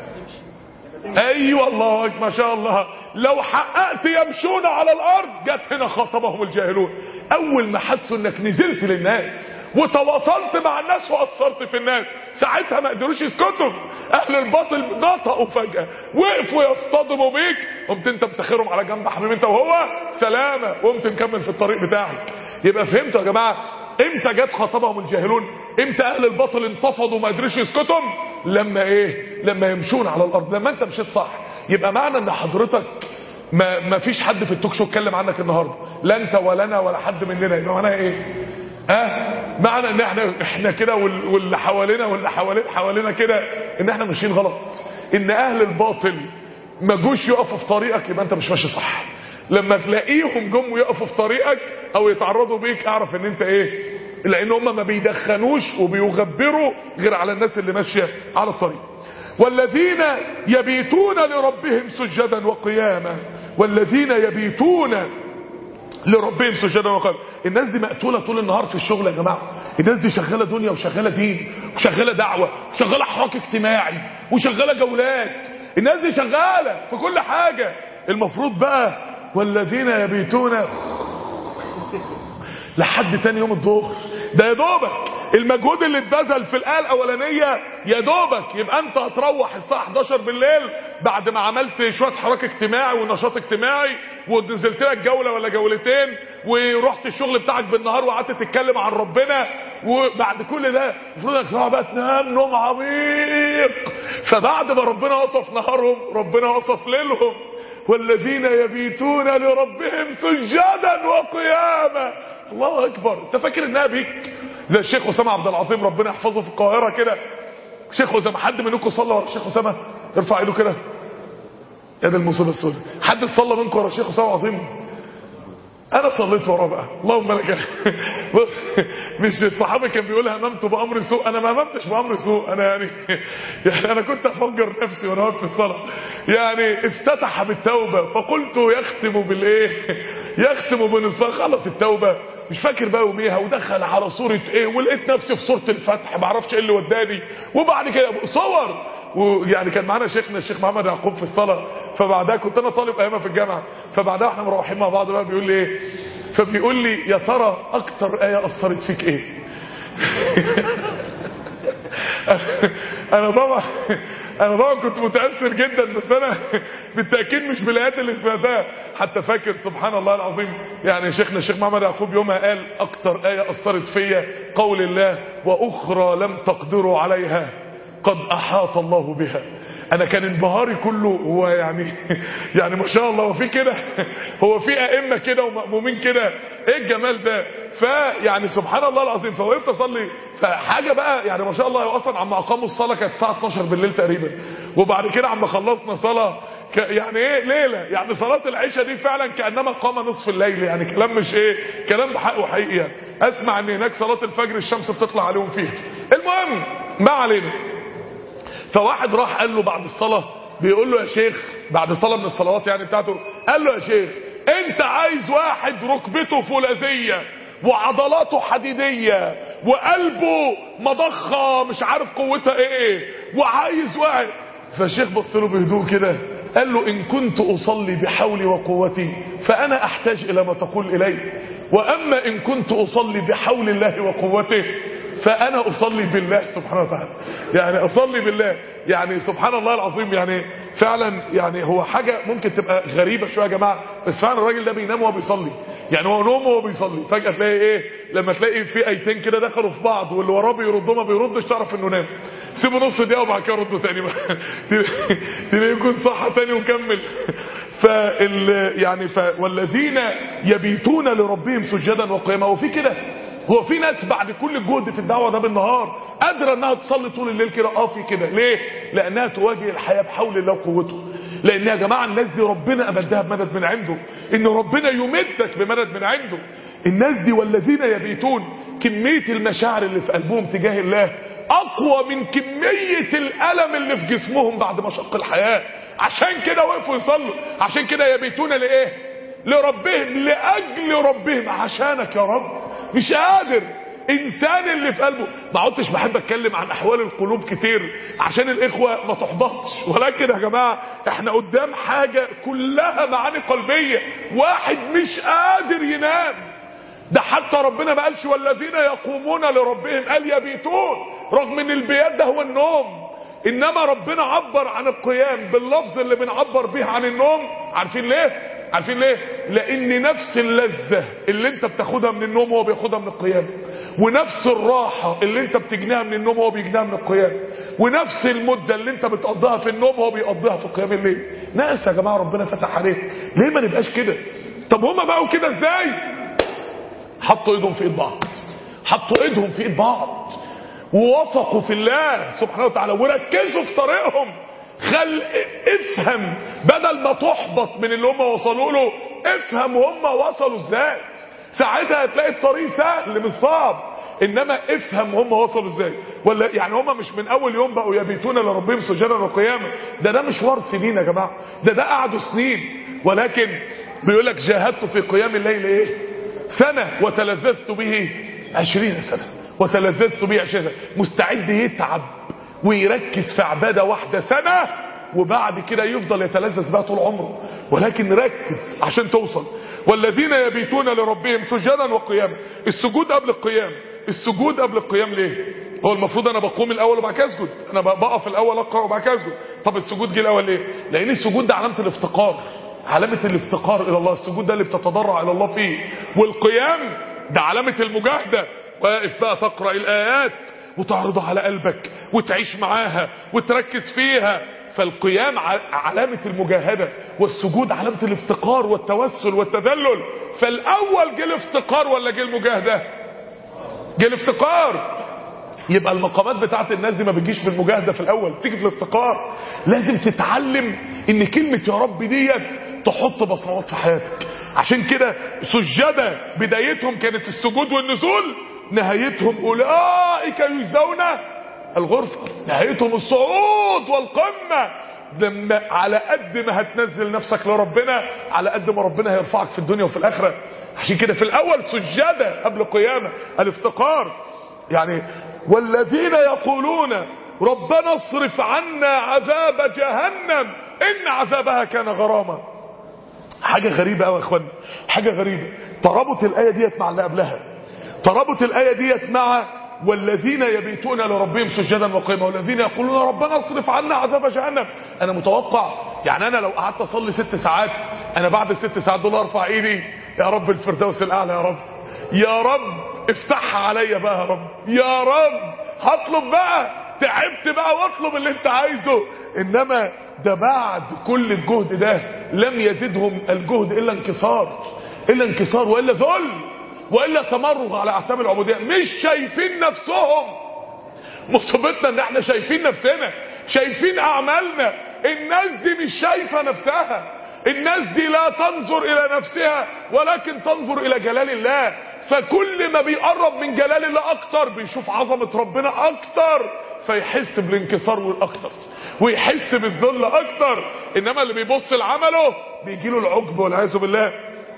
ايوه الله اكبر ما شاء الله لو حققت يمشون على الارض جت هنا خاطبهم الجاهلون اول ما حسوا انك نزلت للناس وتواصلت مع الناس واثرت في الناس ساعتها ما قدروش يسكتوا اهل الباطل نطقوا فجاه وقفوا يصطدموا بيك قمت انت بتاخرهم على جنب حبيبي انت وهو سلامه وقمت مكمل في الطريق بتاعك يبقى فهمتوا يا جماعه امتى جت خاطبهم الجاهلون امتى اهل الباطل انتفضوا وما قدروش يسكتوا لما ايه لما يمشون على الارض لما انت مشيت صح يبقى معنى ان حضرتك ما ما فيش حد في التوك شو اتكلم عنك النهارده لا انت ولا انا ولا حد مننا يبقى معناها ايه ها معنى ان احنا احنا كده واللي حوالينا واللي حوالينا حوالينا كده ان احنا ماشيين غلط ان اهل الباطل ما جوش يقفوا في طريقك يبقى انت مش ماشي صح لما تلاقيهم جم يقفوا في طريقك او يتعرضوا بيك اعرف ان انت ايه لان هم ما بيدخنوش وبيغبروا غير على الناس اللي ماشيه على الطريق والذين يبيتون لربهم سجدا وقياما والذين يبيتون لربهم سجدا وقياما الناس دي مقتوله طول النهار في الشغل يا جماعه الناس دي شغاله دنيا وشغاله دين وشغاله دعوه وشغاله حراك اجتماعي وشغاله جولات الناس دي شغاله في كل حاجه المفروض بقى والذين يبيتون لحد تاني يوم الظهر ده يا دوبك المجهود اللي اتبذل في الآية الأولانية يا دوبك يبقى أنت هتروح الساعة 11 بالليل بعد ما عملت شوية حراك اجتماعي ونشاط اجتماعي ونزلت لك جولة ولا جولتين ورحت الشغل بتاعك بالنهار وقعدت تتكلم عن ربنا وبعد كل ده المفروض انك تروح بقى تنام نوم عميق فبعد ما ربنا وصف نهارهم ربنا وصف ليلهم والذين يبيتون لربهم سجدا وقياما الله اكبر انت فاكر انها بيك زي الشيخ اسامه عبد العظيم ربنا يحفظه في القاهره كده شيخ اسامه حد منكم صلى ورا الشيخ اسامه ارفع ايده كده يا ده المصيبه السوداء حد صلى منكم ورا الشيخ اسامه عظيم انا صليت وراه بقى اللهم لك مش الصحابي كان بيقول هممت بامر سوء انا ما هممتش بامر سوء انا يعني يعني انا كنت افجر نفسي وانا واقف في الصلاه يعني افتتح بالتوبه فقلت يختم بالايه يختم بنصفها خلص التوبه مش فاكر بقى يوميها ودخل على صوره ايه ولقيت نفسي في صوره الفتح ما اعرفش ايه اللي وداني وبعد كده صور ويعني كان معانا شيخنا الشيخ محمد يعقوب في الصلاه فبعدها كنت انا طالب ايامها في الجامعه فبعدها احنا مروحين مع بعض بقى بيقول لي ايه فبيقول لي يا ترى اكتر ايه اثرت فيك ايه انا طبعا انا طبعا كنت متاثر جدا بس انا بالتاكيد مش بالايات اللي سمعتها حتى فاكر سبحان الله العظيم يعني شيخنا الشيخ محمد يعقوب يومها قال اكتر ايه اثرت فيا قول الله واخرى لم تقدروا عليها قد احاط الله بها انا كان انبهاري كله هو يعني يعني ما شاء الله هو في كده هو في ائمه كده ومأمومين كده ايه الجمال ده فيعني سبحان الله العظيم فوقفت اصلي فحاجه بقى يعني ما شاء الله هو اصلا عم اقاموا الصلاه كانت الساعه 12 بالليل تقريبا وبعد كده عم خلصنا صلاه ك- يعني ايه ليله يعني صلاه العشاء دي فعلا كانما قام نصف الليل يعني كلام مش ايه كلام بحق وحقيقي يعني. اسمع ان هناك صلاه الفجر الشمس بتطلع عليهم فيها المهم ما علينا فواحد راح قال له بعد الصلاة بيقول له يا شيخ بعد صلاة من الصلوات يعني بتاعته قال له يا شيخ انت عايز واحد ركبته فولاذية وعضلاته حديدية وقلبه مضخة مش عارف قوتها ايه وعايز واحد فالشيخ بص له بهدوء كده قال له ان كنت اصلي بحولي وقوتي فانا احتاج الى ما تقول الي واما ان كنت اصلي بحول الله وقوته فانا اصلي بالله سبحانه وتعالى يعني اصلي بالله يعني سبحان الله العظيم يعني فعلا يعني هو حاجه ممكن تبقى غريبه شويه يا جماعه بس فعلا الراجل ده بينام وهو بيصلي يعني هو نومه وهو بيصلي فجاه تلاقي ايه لما تلاقي في ايتين كده دخلوا في بعض واللي وراه بيردوا ما بيردش تعرف انه نام سيبه نص دقيقه وبعد كده ردوا تاني بقى تلاقيه يكون صحى تاني وكمل فال يعني ف والذين يبيتون لربهم سجدا وقياما وفي كده هو في ناس بعد كل الجهد في الدعوه ده بالنهار قادره انها تصلي طول الليل كده اه في كده ليه لانها تواجه الحياه بحول الله وقوته لان يا جماعه الناس دي ربنا امدها بمدد من عنده ان ربنا يمدك بمدد من عنده الناس دي والذين يبيتون كميه المشاعر اللي في قلبهم تجاه الله اقوى من كميه الالم اللي في جسمهم بعد مشق الحياه عشان كده وقفوا يصلوا عشان كده يبيتون لايه لربهم لاجل ربهم عشانك يا رب مش قادر انسان اللي في قلبه ما عدتش بحب اتكلم عن احوال القلوب كتير عشان الاخوه ما تحبطش ولكن يا جماعه احنا قدام حاجه كلها معاني قلبيه واحد مش قادر ينام ده حتى ربنا ما قالش والذين يقومون لربهم قال يبيتون رغم ان البيات ده هو النوم انما ربنا عبر عن القيام باللفظ اللي بنعبر به عن النوم عارفين ليه عارفين ليه لان نفس اللذة اللي انت بتاخدها من النوم هو بياخدها من القيام ونفس الراحة اللي انت بتجنيها من النوم هو بيجنيها من القيام ونفس المدة اللي انت بتقضيها في النوم هو بيقضيها في قيام الليل ناس يا جماعة ربنا فتح عليه ليه ما نبقاش كده طب هما بقوا كده ازاي حطوا ايدهم في ايد بعض حطوا ايدهم في ايد بعض ووثقوا في الله سبحانه وتعالى وركزوا في طريقهم خل افهم بدل ما تحبط من اللي هم وصلوا له افهم هم وصلوا ازاي ساعتها هتلاقي الطريق سهل مش صعب انما افهم هم وصلوا ازاي ولا يعني هم مش من اول يوم بقوا يبيتون لربهم سجدا وقياما ده ده مشوار سنين يا جماعه ده ده قعدوا سنين ولكن بيقول لك جاهدت في قيام الليل ايه سنه وتلذذت به عشرين سنه وتلذذت به عشرين سنه مستعد يتعب ويركز في عبادة واحدة سنة وبعد كده يفضل يتلذذ بها طول عمره ولكن ركز عشان توصل والذين يبيتون لربهم سجدا وقياما السجود قبل القيام السجود قبل القيام ليه هو المفروض انا بقوم الاول وبعد كده اسجد انا بقف الاول اقرا وبعد كده اسجد طب السجود جه الاول ليه لان السجود ده علامه الافتقار علامه الافتقار الى الله السجود ده اللي بتتضرع الى الله فيه والقيام ده علامه المجاهده واقف بقى تقرا الايات وتعرضها على قلبك وتعيش معاها وتركز فيها فالقيام علامة المجاهدة والسجود علامة الافتقار والتوسل والتذلل فالأول جه الافتقار ولا جه المجاهدة جه الافتقار يبقى المقامات بتاعت الناس دي ما بتجيش بالمجاهدة في الأول تيجي في الافتقار لازم تتعلم ان كلمة يا رب ديت تحط بصمات في حياتك عشان كده سجدة بدايتهم كانت السجود والنزول نهايتهم اولئك يجزون الغرفة نهايتهم الصعود والقمة لما على قد ما هتنزل نفسك لربنا على قد ما ربنا هيرفعك في الدنيا وفي الاخره عشان كده في الاول سجاده قبل القيامه الافتقار يعني والذين يقولون ربنا اصرف عنا عذاب جهنم ان عذابها كان غراما حاجه غريبه قوي يا اخوانا حاجه غريبه ترابط الايه ديت مع اللي قبلها ترابط الايه ديت مع والذين يبيتون لربهم سجدا وقيما والذين يقولون ربنا اصرف عنا عذاب جهنم انا متوقع يعني انا لو قعدت اصلي ست ساعات انا بعد الست ساعات دول ارفع ايدي يا رب الفردوس الاعلى يا رب يا رب افتحها عليا بقى يا رب يا رب هطلب بقى تعبت بقى واطلب اللي انت عايزه انما ده بعد كل الجهد ده لم يزدهم الجهد الا انكسار الا انكسار والا ذل والا تمرغ على اعتاب العبوديه مش شايفين نفسهم مصيبتنا ان احنا شايفين نفسنا شايفين اعمالنا الناس دي مش شايفه نفسها الناس دي لا تنظر الى نفسها ولكن تنظر الى جلال الله فكل ما بيقرب من جلال الله اكتر بيشوف عظمه ربنا اكتر فيحس بالانكسار اكتر ويحس بالذل اكتر انما اللي بيبص لعمله بيجي له العجب والعياذ بالله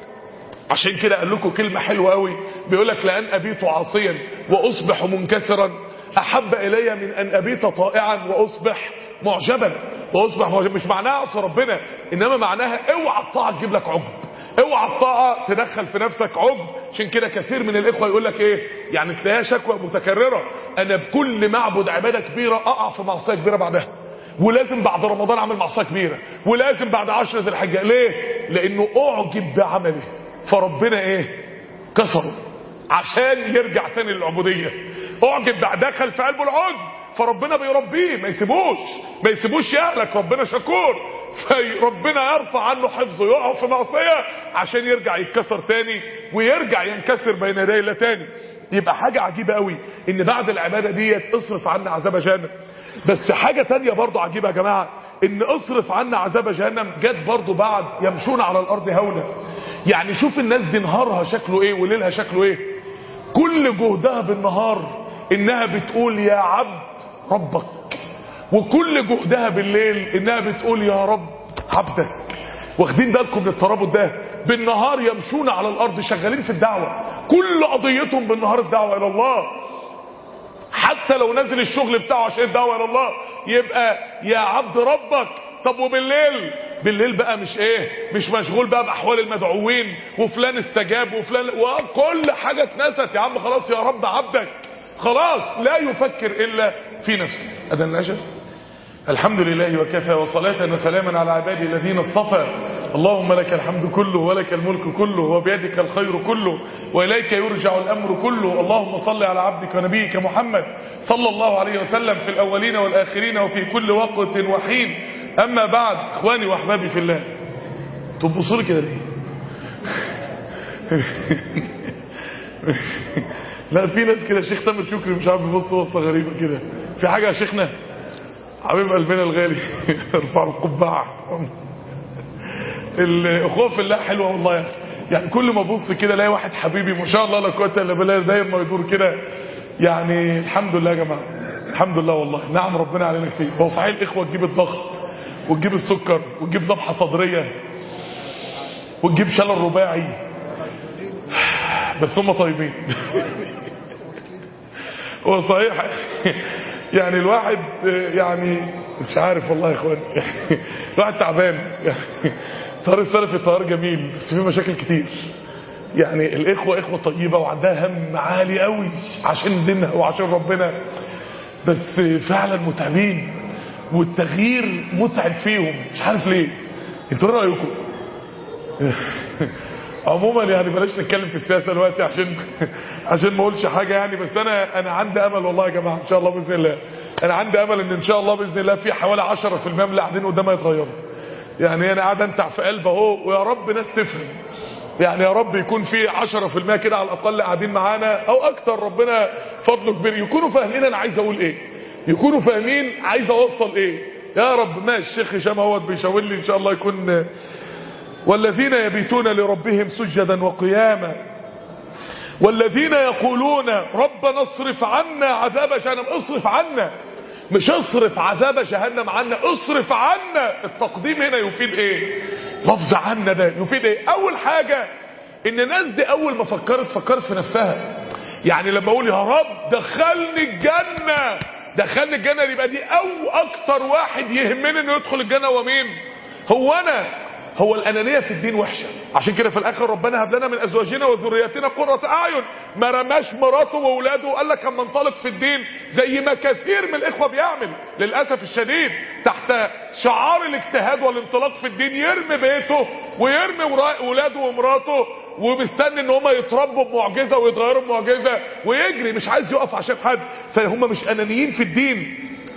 عشان كده قال لكم كلمة حلوة قوي بيقول لك لأن أبيت عاصيا وأصبح منكسرا أحب إلي من أن أبيت طائعا وأصبح معجبا وأصبح معجبا مش معناها عصي ربنا إنما معناها اوعى الطاعة تجيب لك عجب اوعى الطاعة تدخل في نفسك عجب عشان كده كثير من الإخوة يقول لك إيه يعني تلاقيها شكوى متكررة أنا بكل معبد عبادة كبيرة أقع في معصية كبيرة بعدها ولازم بعد رمضان اعمل معصيه كبيره ولازم بعد عشر ذي الحجه ليه لانه اعجب بعمله فربنا ايه كسره عشان يرجع تاني للعبوديه اعجب بقى دخل في قلبه العجب فربنا بيربيه ما يسيبوش ما يسيبوش يهلك ربنا شكور فربنا يرفع عنه حفظه يقع في معصيه عشان يرجع يتكسر تاني ويرجع ينكسر بين يدي الله تاني يبقى حاجة عجيبة قوي ان بعد العبادة ديت اصرف عنا عذاب جهنم بس حاجة تانية برضو عجيبة يا جماعة ان اصرف عنا عذاب جهنم جت برضو بعد يمشون على الارض هونا يعني شوف الناس دي نهارها شكله ايه وليلها شكله ايه كل جهدها بالنهار انها بتقول يا عبد ربك وكل جهدها بالليل انها بتقول يا رب عبدك واخدين بالكم من الترابط ده بالنهار يمشون على الارض شغالين في الدعوه كل قضيتهم بالنهار الدعوه الى الله حتى لو نزل الشغل بتاعه عشان الدعوه الى الله يبقى يا عبد ربك طب وبالليل بالليل بقى مش ايه مش مشغول بقى باحوال المدعوين وفلان استجاب وفلان وكل حاجه اتنست يا عم خلاص يا رب عبدك خلاص لا يفكر الا في نفسه هذا النجم الحمد لله وكفى وصلاة وسلاما على عباده الذين اصطفى اللهم لك الحمد كله ولك الملك كله وبيدك الخير كله وإليك يرجع الأمر كله اللهم صل على عبدك ونبيك محمد صلى الله عليه وسلم في الأولين والآخرين وفي كل وقت وحين أما بعد إخواني وأحبابي في الله تبصوا لي كده ليه لا في ناس كده شيخ تامر شكري مش عارف يبص بصه غريبه كده في حاجه يا شيخنا حبيب قلبنا الغالي ارفع القبعه الاخوه في الله حلوه والله يعني. يعني كل ما ابص كده الاقي واحد حبيبي ما شاء الله لا قوه الا بالله دايما ما يدور كده يعني الحمد لله يا جماعه الحمد لله والله نعم ربنا علينا كتير هو صحيح الاخوه تجيب الضغط وتجيب السكر وتجيب ذبحه صدريه وتجيب شلل رباعي بس هم طيبين هو صحيح يعني الواحد يعني مش عارف والله يا اخوان الواحد تعبان يعني طار السلفي طيار جميل بس فيه مشاكل كتير يعني الاخوه اخوه طيبه وعندها هم عالي قوي عشان دينها وعشان ربنا بس فعلا متعبين والتغيير متعب فيهم مش عارف ليه انتوا ايه رايكم عموما يعني بلاش نتكلم في السياسه دلوقتي عشان عشان ما اقولش حاجه يعني بس انا انا عندي امل والله يا جماعه ان شاء الله باذن الله انا عندي امل ان ان شاء الله باذن الله في حوالي 10% من اللي قاعدين قدامي يتغيروا يعني انا قاعد انتع في قلب اهو ويا رب ناس تفهم يعني يا رب يكون في 10% كده على الاقل قاعدين معانا او اكتر ربنا فضله كبير يكونوا فاهمين انا عايز اقول ايه يكونوا فاهمين عايز اوصل ايه يا رب ماشي الشيخ هشام اهوت بيشاور لي ان شاء الله يكون والذين يبيتون لربهم سجدا وقياما والذين يقولون ربنا اصرف عنا عذاب جهنم اصرف عنا مش اصرف عذاب جهنم عنا اصرف عنا التقديم هنا يفيد ايه لفظ عنا ده يفيد ايه اول حاجة ان الناس دي اول ما فكرت فكرت في نفسها يعني لما اقول يا رب دخلني الجنة دخلني الجنة يبقى دي او اكتر واحد يهمني انه يدخل الجنة هو مين هو انا هو الانانيه في الدين وحشه عشان كده في الاخر ربنا هب لنا من ازواجنا وذرياتنا قره اعين ما رماش مراته واولاده وقال لك اما انطلق في الدين زي ما كثير من الاخوه بيعمل للاسف الشديد تحت شعار الاجتهاد والانطلاق في الدين يرمي بيته ويرمي اولاده ومراته ومستني ان هم يتربوا بمعجزه ويتغيروا بمعجزه ويجري مش عايز يقف عشان حد فهم مش انانيين في الدين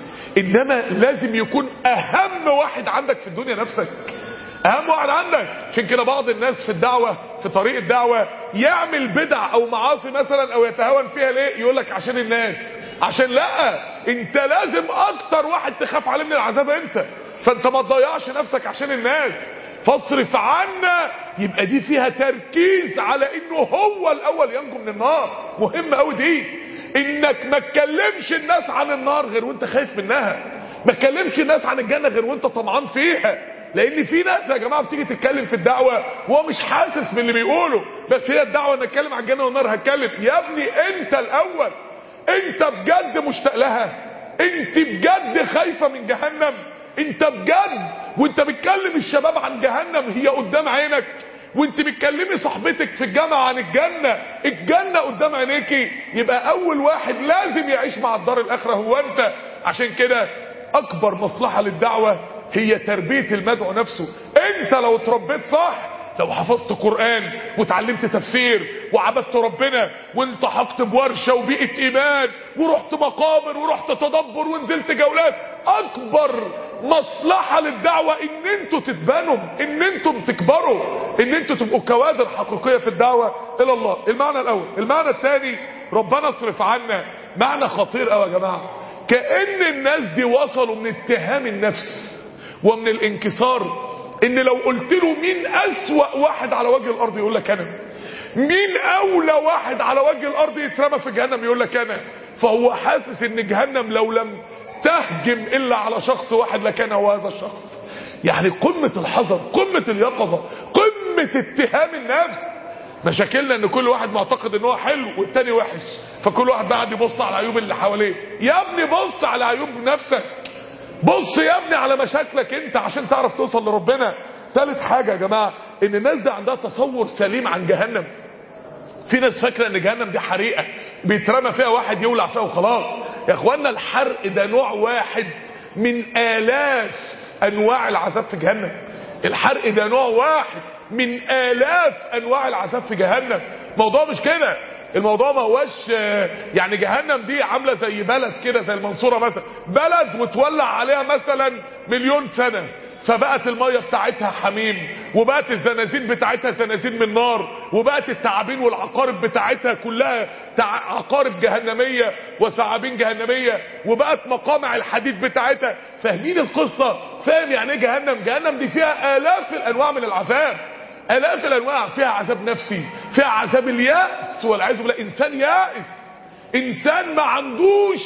انما لازم يكون اهم واحد عندك في الدنيا نفسك اهم واحد عندك عشان كده بعض الناس في الدعوة في طريق الدعوة يعمل بدع او معاصي مثلا او يتهاون فيها ليه يقول لك عشان الناس عشان لا انت لازم اكتر واحد تخاف عليه من العذاب انت فانت ما تضيعش نفسك عشان الناس فاصرف عنا يبقى دي فيها تركيز على انه هو الاول ينجو من النار مهم قوي دي انك ما تكلمش الناس عن النار غير وانت خايف منها ما تكلمش الناس عن الجنة غير وانت طمعان فيها لان في ناس يا جماعه بتيجي تتكلم في الدعوه وهو مش حاسس باللي بيقوله بس هي الدعوه ان اتكلم عن الجنه والنار هتكلم يا ابني انت الاول انت بجد مشتاق لها انت بجد خايفه من جهنم انت بجد وانت بتكلم الشباب عن جهنم هي قدام عينك وانت بتكلمي صاحبتك في الجامعه عن الجنه الجنه قدام عينيكي يبقى اول واحد لازم يعيش مع الدار الاخره هو انت عشان كده اكبر مصلحه للدعوه هي تربية المدعو نفسه انت لو اتربيت صح لو حفظت قرآن وتعلمت تفسير وعبدت ربنا والتحقت بورشة وبيئة ايمان ورحت مقابر ورحت تدبر ونزلت جولات اكبر مصلحة للدعوة ان انتوا تتبنوا ان انتم تكبروا ان انتوا تبقوا كوادر حقيقية في الدعوة الى الله المعنى الاول المعنى الثاني ربنا اصرف عنا معنى خطير قوي يا جماعة كأن الناس دي وصلوا من اتهام النفس ومن الانكسار ان لو قلت له مين اسوأ واحد على وجه الارض يقول لك انا مين اولى واحد على وجه الارض يترمى في جهنم يقول لك انا فهو حاسس ان جهنم لو لم تهجم الا على شخص واحد لكان هو هذا الشخص يعني قمة الحذر قمة اليقظة قمة اتهام النفس مشاكلنا ان كل واحد معتقد ان هو حلو والتاني وحش فكل واحد قاعد يبص على عيوب اللي حواليه يا ابني بص على عيوب نفسك بص يا ابني على مشاكلك انت عشان تعرف توصل لربنا ثالث حاجة يا جماعة ان الناس دي عندها تصور سليم عن جهنم في ناس فاكرة ان جهنم دي حريقة بيترمى فيها واحد يولع فيها وخلاص يا اخوانا الحرق ده نوع واحد من الاف انواع العذاب في جهنم الحرق ده نوع واحد من الاف انواع العذاب في جهنم الموضوع مش كده الموضوع ما هوش يعني جهنم دي عامله زي بلد كده زي المنصوره مثلا بلد متولع عليها مثلا مليون سنه فبقت الميه بتاعتها حميم وبقت الزنازين بتاعتها زنازين من نار وبقت التعابين والعقارب بتاعتها كلها عقارب جهنميه وثعابين جهنميه وبقت مقامع الحديد بتاعتها فاهمين القصه فاهم يعني ايه جهنم جهنم دي فيها الاف الانواع من العذاب الاف الانواع فيها عذاب نفسي فيها عذاب الياس والعياذ بالله انسان يائس انسان ما عندوش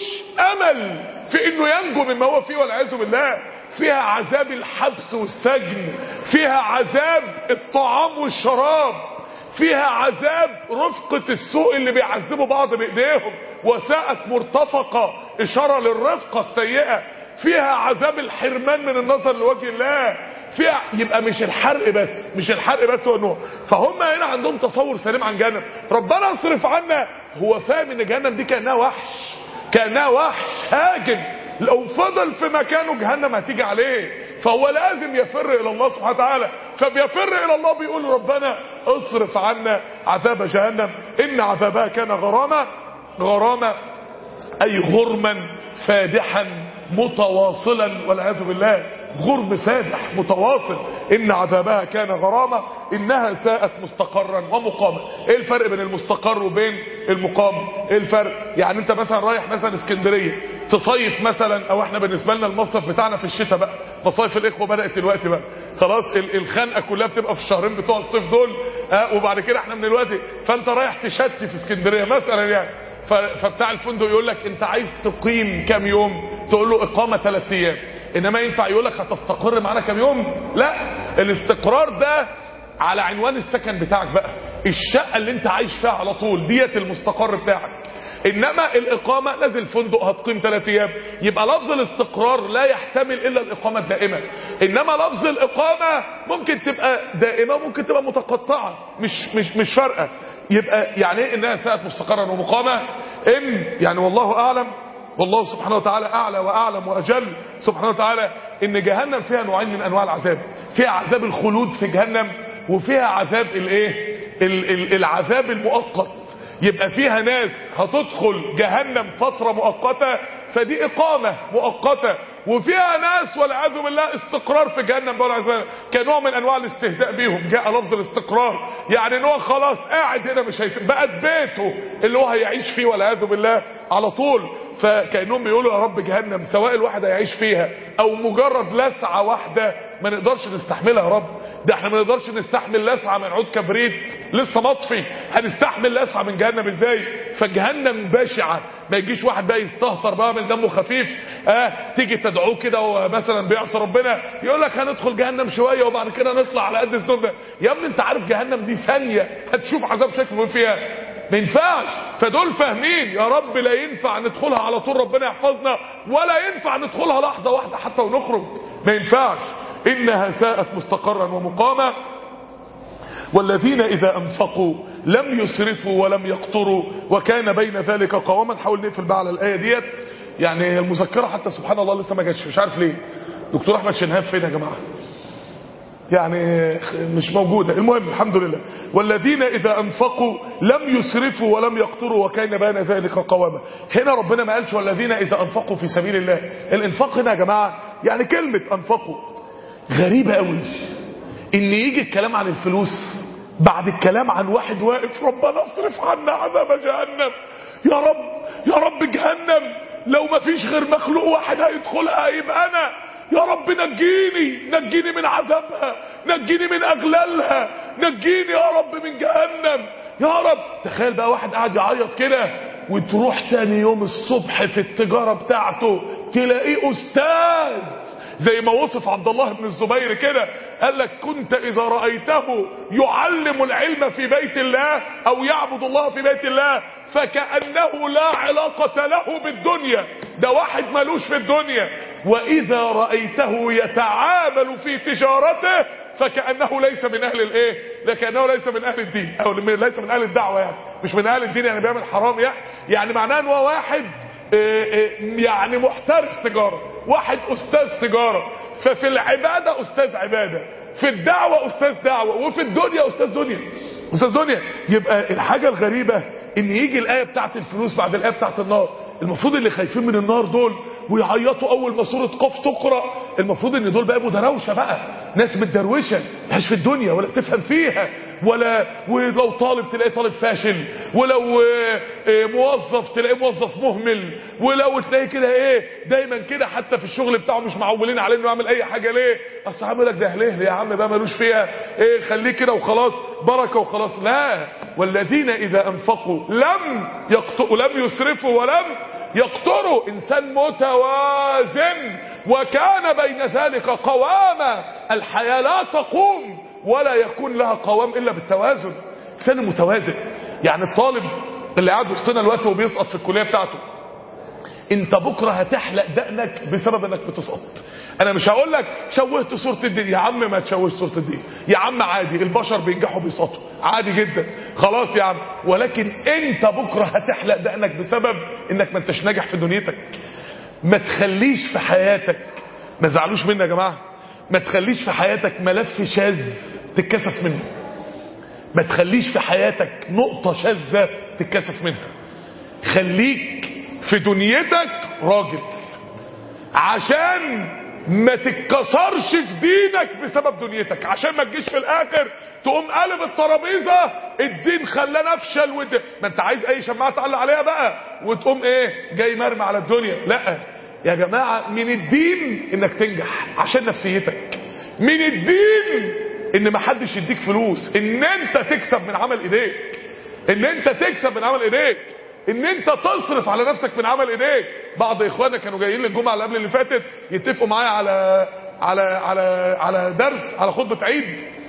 امل في انه ينجو مما هو فيه والعياذ بالله فيها عذاب الحبس والسجن فيها عذاب الطعام والشراب فيها عذاب رفقة السوء اللي بيعذبوا بعض بايديهم وساءت مرتفقة اشارة للرفقة السيئة فيها عذاب الحرمان من النظر لوجه الله فيها يبقى مش الحرق بس مش الحرق بس هو النور فهم هنا عندهم تصور سليم عن جهنم ربنا اصرف عنا هو فاهم ان جهنم دي كانها وحش كانها وحش هاجم لو فضل في مكانه جهنم هتيجي عليه فهو لازم يفر الى الله سبحانه وتعالى فبيفر الى الله بيقول ربنا اصرف عنا عذاب جهنم ان عذابها كان غراما غراما اي غرما فادحا متواصلا والعياذ بالله غرم فادح متواصل ان عذابها كان غراما انها ساءت مستقرا ومقاما ايه الفرق بين المستقر وبين المقام ايه الفرق يعني انت مثلا رايح مثلا اسكندريه تصيف مثلا او احنا بالنسبه لنا المصيف بتاعنا في الشتاء بقى مصايف الاخوه بدات دلوقتي بقى خلاص ال- الخنقه كلها بتبقى في الشهرين بتوع الصيف دول ها وبعد كده احنا من دلوقتي فانت رايح تشتي في اسكندريه مثلا يعني ف- فبتاع الفندق يقول لك انت عايز تقيم كام يوم تقول له اقامه ثلاث ايام انما ينفع يقول لك هتستقر معانا كام يوم لا الاستقرار ده على عنوان السكن بتاعك بقى الشقه اللي انت عايش فيها على طول ديت المستقر بتاعك انما الاقامه نازل فندق هتقيم ثلاث ايام يبقى لفظ الاستقرار لا يحتمل الا الاقامه الدائمه انما لفظ الاقامه ممكن تبقى دائمه ممكن تبقى متقطعه مش مش مش فارقه يبقى يعني ايه انها ساءت مستقرا ومقامه ان يعني والله اعلم والله سبحانه وتعالى اعلى واعلم واجل سبحانه وتعالى ان جهنم فيها نوعين من انواع العذاب فيها عذاب الخلود في جهنم وفيها عذاب الايه ال- ال- العذاب المؤقت يبقى فيها ناس هتدخل جهنم فترة مؤقتة فدي إقامة مؤقتة وفيها ناس والعياذ بالله استقرار في جهنم والعياذ بالله كنوع من أنواع الاستهزاء بيهم جاء لفظ الاستقرار يعني ان هو خلاص قاعد هنا مش هيسيب بقت بيته اللي هو هيعيش فيه والعياذ بالله على طول فكأنهم بيقولوا يا رب جهنم سواء الواحد هيعيش فيها أو مجرد لسعة واحدة ما نقدرش نستحملها يا رب ده احنا ما نقدرش نستحمل لسعة من عود كبريت لسه مطفي هنستحمل لسعة من جهنم ازاي فجهنم بشعة ما يجيش واحد بقى يستهتر بقى من دمه خفيف اه تيجي تدعوه كده ومثلا بيعصي ربنا يقول لك هندخل جهنم شوية وبعد كده نطلع على قد ذنوبنا يا ابني انت عارف جهنم دي ثانية هتشوف عذاب شكله ايه فيها ما ينفعش فدول فاهمين يا رب لا ينفع ندخلها على طول ربنا يحفظنا ولا ينفع ندخلها لحظة واحدة حتى ونخرج ما ينفعش إنها ساءت مستقرا ومقاما والذين إذا أنفقوا لم يسرفوا ولم يقتروا وكان بين ذلك قواما حاول نقفل بقى على الآية ديت يعني المذكرة حتى سبحان الله لسه ما جاتش مش عارف ليه دكتور أحمد شنهاب فين يا جماعة يعني مش موجودة المهم الحمد لله والذين إذا أنفقوا لم يسرفوا ولم يقتروا وكان بين ذلك قواما هنا ربنا ما قالش والذين إذا أنفقوا في سبيل الله الإنفاق هنا يا جماعة يعني كلمة أنفقوا غريبة قوي إن يجي الكلام عن الفلوس بعد الكلام عن واحد واقف ربنا اصرف عنا عذاب جهنم يا رب يا رب جهنم لو ما فيش غير مخلوق واحد هيدخلها يبقى أنا يا رب نجيني نجيني من عذابها نجيني من اغلالها نجيني يا رب من جهنم يا رب تخيل بقى واحد قاعد يعيط كده وتروح تاني يوم الصبح في التجارة بتاعته تلاقيه استاذ زي ما وصف عبد الله بن الزبير كده قال لك كنت اذا رأيته يعلم العلم في بيت الله او يعبد الله في بيت الله فكأنه لا علاقة له بالدنيا ده واحد ملوش في الدنيا واذا رأيته يتعامل في تجارته فكأنه ليس من اهل الايه لكأنه ليس من اهل الدين او ليس من اهل الدعوة يعني مش من اهل الدين يعني بيعمل حرام يعني يعني معناه ان هو واحد اه اه يعني محترف تجارة واحد استاذ تجارة ففي العبادة استاذ عبادة في الدعوة استاذ دعوة وفي الدنيا استاذ دنيا استاذ دنيا يبقى الحاجة الغريبة ان يجي الايه بتاعت الفلوس بعد الايه بتاعت النار المفروض اللي خايفين من النار دول ويعيطوا اول ما سوره قاف تقرا المفروض ان دول بقى مدروشه بقى ناس متدروشه مش في الدنيا ولا بتفهم فيها ولا ولو طالب تلاقيه طالب فاشل ولو موظف تلاقيه موظف مهمل ولو تلاقيه كده ايه دايما كده حتى في الشغل بتاعه مش معولين عليه انه يعمل اي حاجه ليه اصل عامل لك ده ليه يا عم بقى ملوش فيها ايه خليه كده وخلاص بركه وخلاص لا والذين اذا انفقوا لم يقطعوا لم يسرفوا ولم يقتروا انسان متوازن وكان بين ذلك قواما الحياه لا تقوم ولا يكون لها قوام الا بالتوازن انسان متوازن يعني الطالب اللي قاعد وسطنا الوقت وبيسقط في الكليه بتاعته انت بكره هتحلق دقنك بسبب انك بتسقط انا مش هقول لك شوهت صوره الدين يا عم ما تشوهش صوره الدين يا عم عادي البشر بينجحوا بيسقطوا عادي جدا خلاص يا عم ولكن انت بكره هتحلق دقنك بسبب انك ما انتش ناجح في دنيتك ما تخليش في حياتك ما زعلوش مني يا جماعه ما تخليش في حياتك ملف شاذ تتكسف منه ما تخليش في حياتك نقطة شاذة تتكسف منها خليك في دنيتك راجل عشان ما تتكسرش في دينك بسبب دنيتك عشان ما تجيش في الاخر تقوم قلب الترابيزه الدين خلانا افشل ود... ما انت عايز اي شماعه تعلق عليها بقى وتقوم ايه جاي مرمي على الدنيا لا يا جماعة من الدين انك تنجح عشان نفسيتك من الدين ان محدش يديك فلوس ان انت تكسب من عمل ايديك ان انت تكسب من عمل ايديك ان انت تصرف على نفسك من عمل ايديك بعض اخواننا كانوا جايين لي الجمعه اللي قبل اللي فاتت يتفقوا معايا على على على على درس على خطبه عيد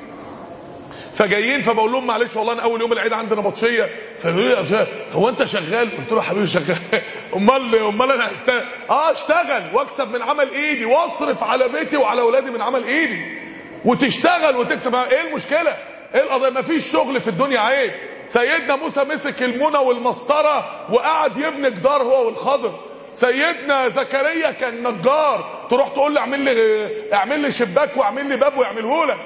فجايين فبقول لهم معلش والله انا اول يوم العيد عندنا بطشيه فبيقولوا لي يا أستاذ، هو انت شغال قلت له يا حبيبي شغال امال امال انا هشتغل اه اشتغل واكسب من عمل ايدي واصرف على بيتي وعلى اولادي من عمل ايدي وتشتغل وتكسب ايه المشكله ايه القضيه ما فيش شغل في الدنيا عيب سيدنا موسى مسك المنى والمسطره وقعد يبني جدار هو والخضر سيدنا زكريا كان نجار تروح تقول له اعمل لي اعمل لي شباك واعمل لي باب ويعمله لك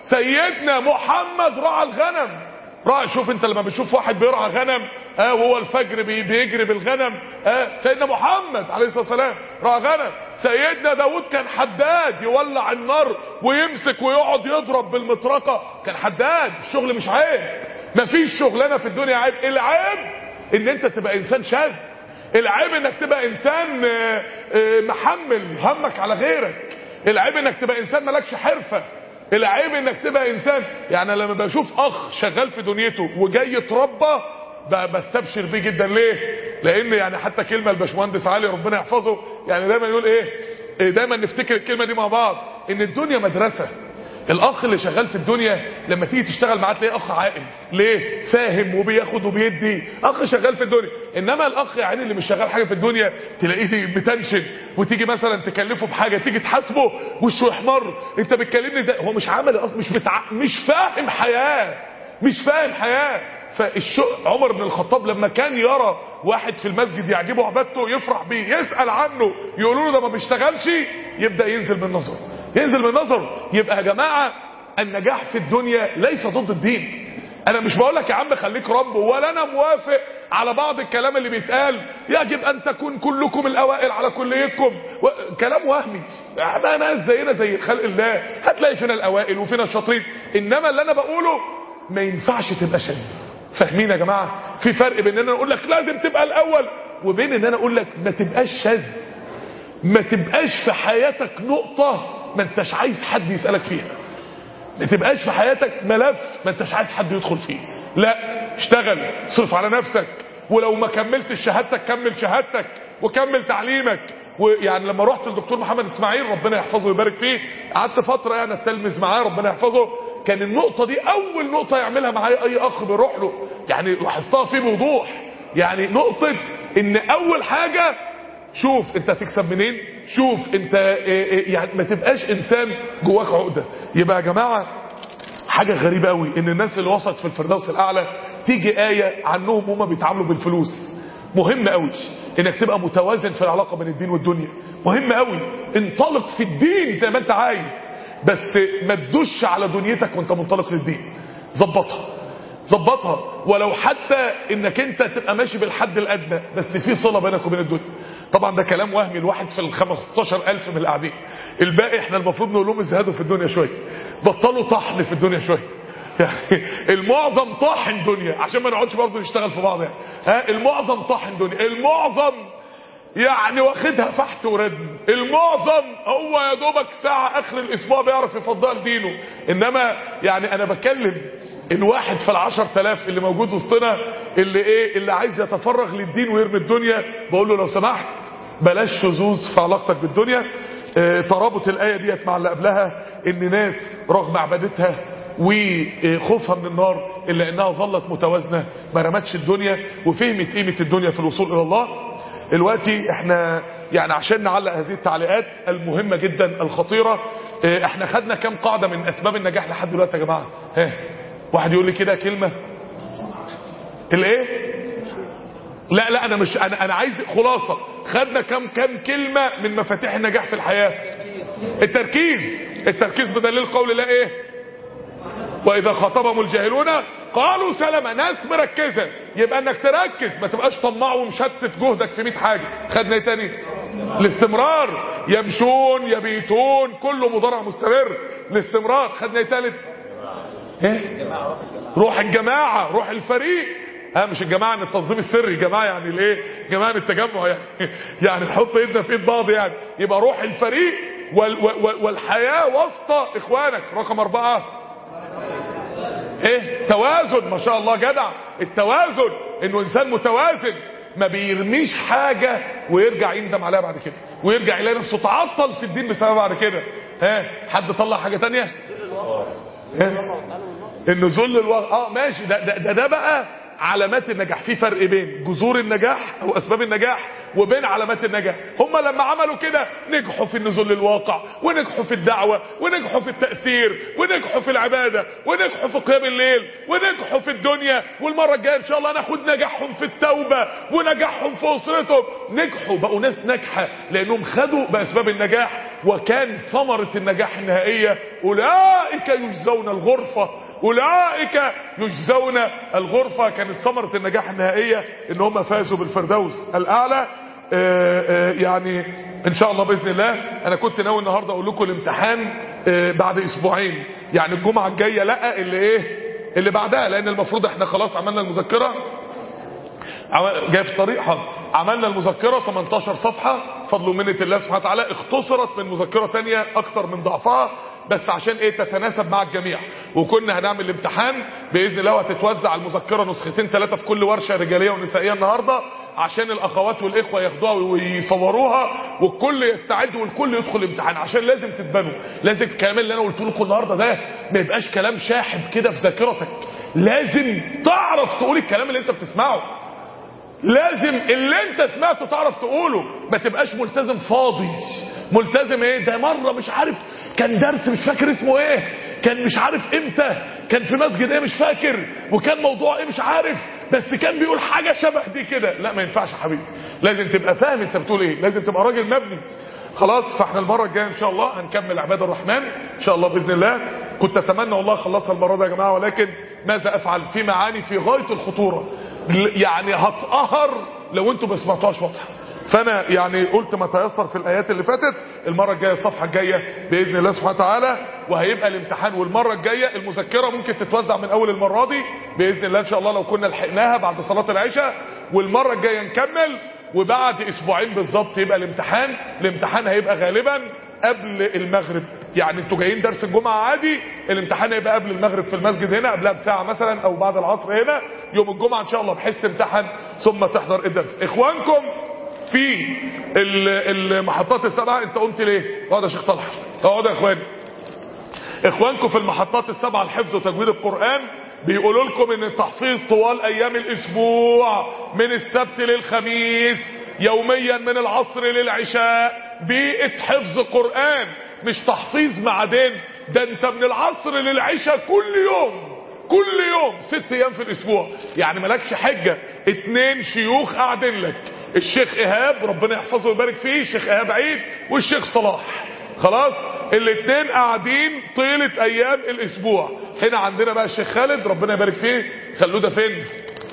سيدنا محمد رعى الغنم رأى شوف انت لما بتشوف واحد بيرعى غنم اه وهو الفجر بي بيجري بالغنم اه سيدنا محمد عليه الصلاه والسلام رعى غنم سيدنا داود كان حداد يولع النار ويمسك ويقعد يضرب بالمطرقه كان حداد الشغل مش عيب مفيش شغلانه في الدنيا عيب العيب ان انت تبقى انسان شاذ العيب انك تبقى انسان اه اه محمل همك على غيرك العيب انك تبقى انسان مالكش حرفه العيب انك تبقى انسان يعني لما بشوف اخ شغال في دنيته وجاي يتربى ب- بستبشر بيه جدا ليه لان يعني حتى كلمه الباشمهندس علي ربنا يحفظه يعني دايما يقول ايه إيه دايما نفتكر الكلمه دي مع بعض ان الدنيا مدرسه الاخ اللي شغال في الدنيا لما تيجي تشتغل معاه تلاقيه اخ عاقل ليه فاهم وبياخد وبيدي اخ شغال في الدنيا انما الاخ يعني اللي مش شغال حاجه في الدنيا تلاقيه متنشن وتيجي مثلا تكلفه بحاجه تيجي تحاسبه وشه يحمر انت بتكلمني ده هو مش عملي اصلا مش بتع... مش فاهم حياه مش فاهم حياه فالشو عمر بن الخطاب لما كان يرى واحد في المسجد يعجبه عبادته يفرح بيه يسأل عنه يقولوا له ده ما بيشتغلش يبدأ ينزل من نظره ينزل من نظره يبقى يا جماعة النجاح في الدنيا ليس ضد الدين انا مش بقول لك يا عم خليك رب ولا انا موافق على بعض الكلام اللي بيتقال يجب ان تكون كلكم الاوائل على كليتكم و... كلام وهمي احنا ناس زينا زي خلق الله هتلاقي فينا الاوائل وفينا الشاطرين انما اللي انا بقوله ما ينفعش تبقى شاذ فاهمين يا جماعه في فرق بين ان انا اقول لك لازم تبقى الاول وبين ان انا اقول لك ما تبقاش شاذ ما تبقاش في حياتك نقطه ما انتش عايز حد يسالك فيها ما تبقاش في حياتك ملف ما انتش عايز حد يدخل فيه لا اشتغل صرف على نفسك ولو ما كملتش شهادتك كمل شهادتك وكمل تعليمك ويعني لما رحت للدكتور محمد اسماعيل ربنا يحفظه ويبارك فيه قعدت فتره يعني اتلمذ معاه ربنا يحفظه كان النقطه دي اول نقطه يعملها معايا اي اخ بيروح له يعني لاحظتها فيه بوضوح يعني نقطه ان اول حاجه شوف انت هتكسب منين شوف انت اه اه يعني ما تبقاش انسان جواك عقده يبقى يا جماعه حاجه غريبه قوي ان الناس اللي وصلت في الفردوس الاعلى تيجي ايه عنهم هما بيتعاملوا بالفلوس مهم قوي انك تبقى متوازن في العلاقه بين الدين والدنيا مهم قوي انطلق في الدين زي ما انت عايز بس ما تدش على دنيتك وانت منطلق للدين ظبطها ظبطها ولو حتى انك انت تبقى ماشي بالحد الادنى بس في صله بينك وبين الدنيا طبعا ده كلام وهمي الواحد في ال 15000 من القاعدين الباقي احنا المفروض نقول لهم ازهدوا في الدنيا شويه بطلوا طحن في الدنيا شويه يعني المعظم طاحن دنيا عشان ما نقعدش برضه نشتغل في بعض يعني ها المعظم طاحن دنيا المعظم يعني واخدها فحت وردم المعظم هو يا دوبك ساعة اخر الاسبوع بيعرف يفضل دينه انما يعني انا بكلم الواحد في العشر تلاف اللي موجود وسطنا اللي ايه اللي عايز يتفرغ للدين ويرمي الدنيا بقول له لو سمحت بلاش شذوذ في علاقتك بالدنيا اه ترابط الايه ديت مع اللي قبلها ان ناس رغم عبادتها وخوفها من النار الا انها ظلت متوازنه ما رمتش الدنيا وفهمت قيمه الدنيا في الوصول الى الله دلوقتي احنا يعني عشان نعلق هذه التعليقات المهمه جدا الخطيره اه احنا خدنا كام قاعده من اسباب النجاح لحد دلوقتي يا جماعه ها واحد يقول لي كده كلمه الايه لا لا انا مش انا انا عايز خلاصه خدنا كام كام كلمه من مفاتيح النجاح في الحياه التركيز التركيز بدليل قول لا ايه واذا خاطبهم الجاهلون قالوا سلامة ناس مركزة يبقى انك تركز ما تبقاش طماع ومشتت جهدك في 100 حاجة خدنا ايه تاني الاستمرار يمشون يبيتون كله مضارع مستمر الاستمرار خدنا ايه تالت ايه روح الجماعة روح الفريق اه مش الجماعه من التنظيم السري جماعه يعني الايه جماعه من التجمع يعني يعني نحط ايدنا في ايد بعض يعني يبقى روح الفريق وال وال والحياه وسط اخوانك رقم اربعه ايه توازن ما شاء الله جدع التوازن انه انسان متوازن ما بيرميش حاجة ويرجع يندم عليها بعد كده ويرجع يلاقي نفسه تعطل في الدين بسبب بعد كده ها حد طلع حاجة تانية النزول للواقع اه ماشي ده ده, ده, ده بقى علامات النجاح في فرق بين جذور النجاح او اسباب النجاح وبين علامات النجاح هم لما عملوا كده نجحوا في النزول للواقع ونجحوا في الدعوة ونجحوا في التأثير ونجحوا في العبادة ونجحوا في قيام الليل ونجحوا في الدنيا والمرة الجاية ان شاء الله ناخد نجاحهم في التوبة ونجاحهم في اسرتهم نجحوا بقوا ناس ناجحة لانهم خدوا باسباب النجاح وكان ثمرة النجاح النهائية اولئك يجزون الغرفة اولئك يجزون الغرفة كانت ثمرة النجاح النهائية ان هم فازوا بالفردوس الاعلى آآ آآ يعني ان شاء الله باذن الله انا كنت ناوي النهارده اقول لكم الامتحان بعد اسبوعين يعني الجمعه الجايه لا اللي ايه اللي بعدها لان المفروض احنا خلاص عملنا المذكره جاي في الطريق حاضر عملنا المذكره 18 صفحه فضل منه الله سبحانه وتعالى اختصرت من مذكره ثانيه اكتر من ضعفها بس عشان ايه تتناسب مع الجميع وكنا هنعمل الامتحان باذن الله وهتتوزع المذكره نسختين ثلاثه في كل ورشه رجاليه ونسائيه النهارده عشان الاخوات والاخوه ياخدوها ويصوروها والكل يستعد والكل يدخل الامتحان عشان لازم تتبنوا لازم الكلام اللي انا قلته لكم النهارده ده ما يبقاش كلام شاحب كده في ذاكرتك لازم تعرف تقول الكلام اللي انت بتسمعه لازم اللي انت سمعته تعرف تقوله ما تبقاش ملتزم فاضي ملتزم ايه ده مره مش عارف كان درس مش فاكر اسمه ايه كان مش عارف امتى كان في مسجد ايه مش فاكر وكان موضوع ايه مش عارف بس كان بيقول حاجه شبه دي كده لا ما ينفعش يا حبيبي لازم تبقى فاهم انت بتقول ايه لازم تبقى راجل مبني خلاص فاحنا المره الجايه ان شاء الله هنكمل عباد الرحمن ان شاء الله باذن الله كنت اتمنى والله اخلصها المره دي يا جماعه ولكن ماذا افعل في معاني في غايه الخطوره يعني هتقهر لو انتوا ما سمعتوهاش واضحه فانا يعني قلت ما تيسر في الايات اللي فاتت المره الجايه الصفحه الجايه باذن الله سبحانه وتعالى وهيبقى الامتحان والمره الجايه المذكره ممكن تتوزع من اول المره دي باذن الله ان شاء الله لو كنا لحقناها بعد صلاه العشاء والمره الجايه نكمل وبعد اسبوعين بالظبط يبقى الامتحان الامتحان هيبقى غالبا قبل المغرب يعني انتوا جايين درس الجمعه عادي الامتحان هيبقى قبل المغرب في المسجد هنا قبلها بساعه مثلا او بعد العصر هنا يوم الجمعه ان شاء الله بحيث تمتحن ثم تحضر الدرس اخوانكم في المحطات السبعه انت قمت ليه اقعد يا شيخ طلحه اقعد يا اخواني اخوانكم في المحطات السبعه الحفظ وتجويد القران بيقولوا لكم ان التحفيظ طوال ايام الاسبوع من السبت للخميس يوميا من العصر للعشاء بيئة حفظ قرآن مش تحفيظ معدين ده انت من العصر للعشاء كل يوم كل يوم ست ايام في الاسبوع يعني مالكش حجة اتنين شيوخ قاعدين لك الشيخ ايهاب ربنا يحفظه ويبارك فيه الشيخ ايهاب عيد والشيخ صلاح خلاص الاتنين قاعدين طيلة ايام الاسبوع هنا عندنا بقى الشيخ خالد ربنا يبارك فيه خلوه ده فين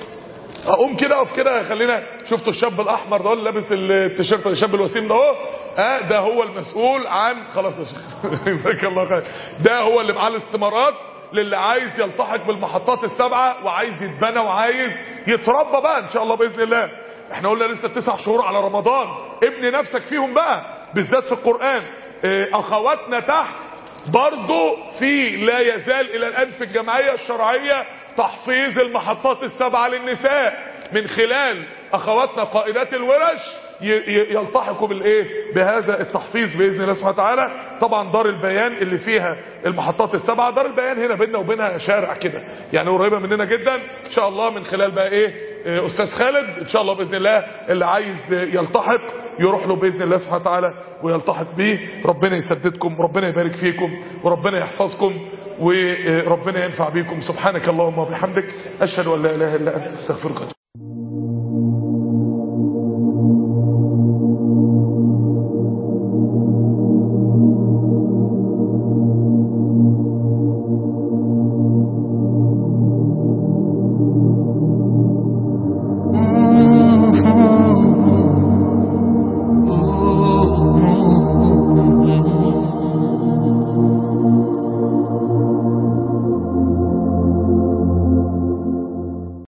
اقوم كده اقف كده خلينا شفتوا الشاب الاحمر ده اللي لابس التيشيرت الشاب الوسيم ده اهو اه ده هو المسؤول عن خلاص يا شيخ جزاك الله خير ده هو اللي معاه الاستمارات للي عايز يلتحق بالمحطات السبعه وعايز يتبنى وعايز يتربى بقى ان شاء الله باذن الله احنا قلنا لسه تسع شهور على رمضان ابني نفسك فيهم بقى بالذات في القران اه اخواتنا تحت برضو في لا يزال الى الان في الجمعيه الشرعيه تحفيظ المحطات السبعه للنساء من خلال اخواتنا قائدات الورش يلتحقوا بالايه بهذا التحفيظ باذن الله سبحانه وتعالى طبعا دار البيان اللي فيها المحطات السبعه دار البيان هنا بيننا وبينها شارع كده يعني قريبه مننا جدا ان شاء الله من خلال بقى ايه استاذ خالد ان شاء الله باذن الله اللي عايز يلتحق يروح له باذن الله سبحانه وتعالى ويلتحق بيه ربنا يسددكم ربنا يبارك فيكم وربنا يحفظكم وربنا ينفع بيكم سبحانك اللهم وبحمدك اشهد ان لا اله الا انت استغفرك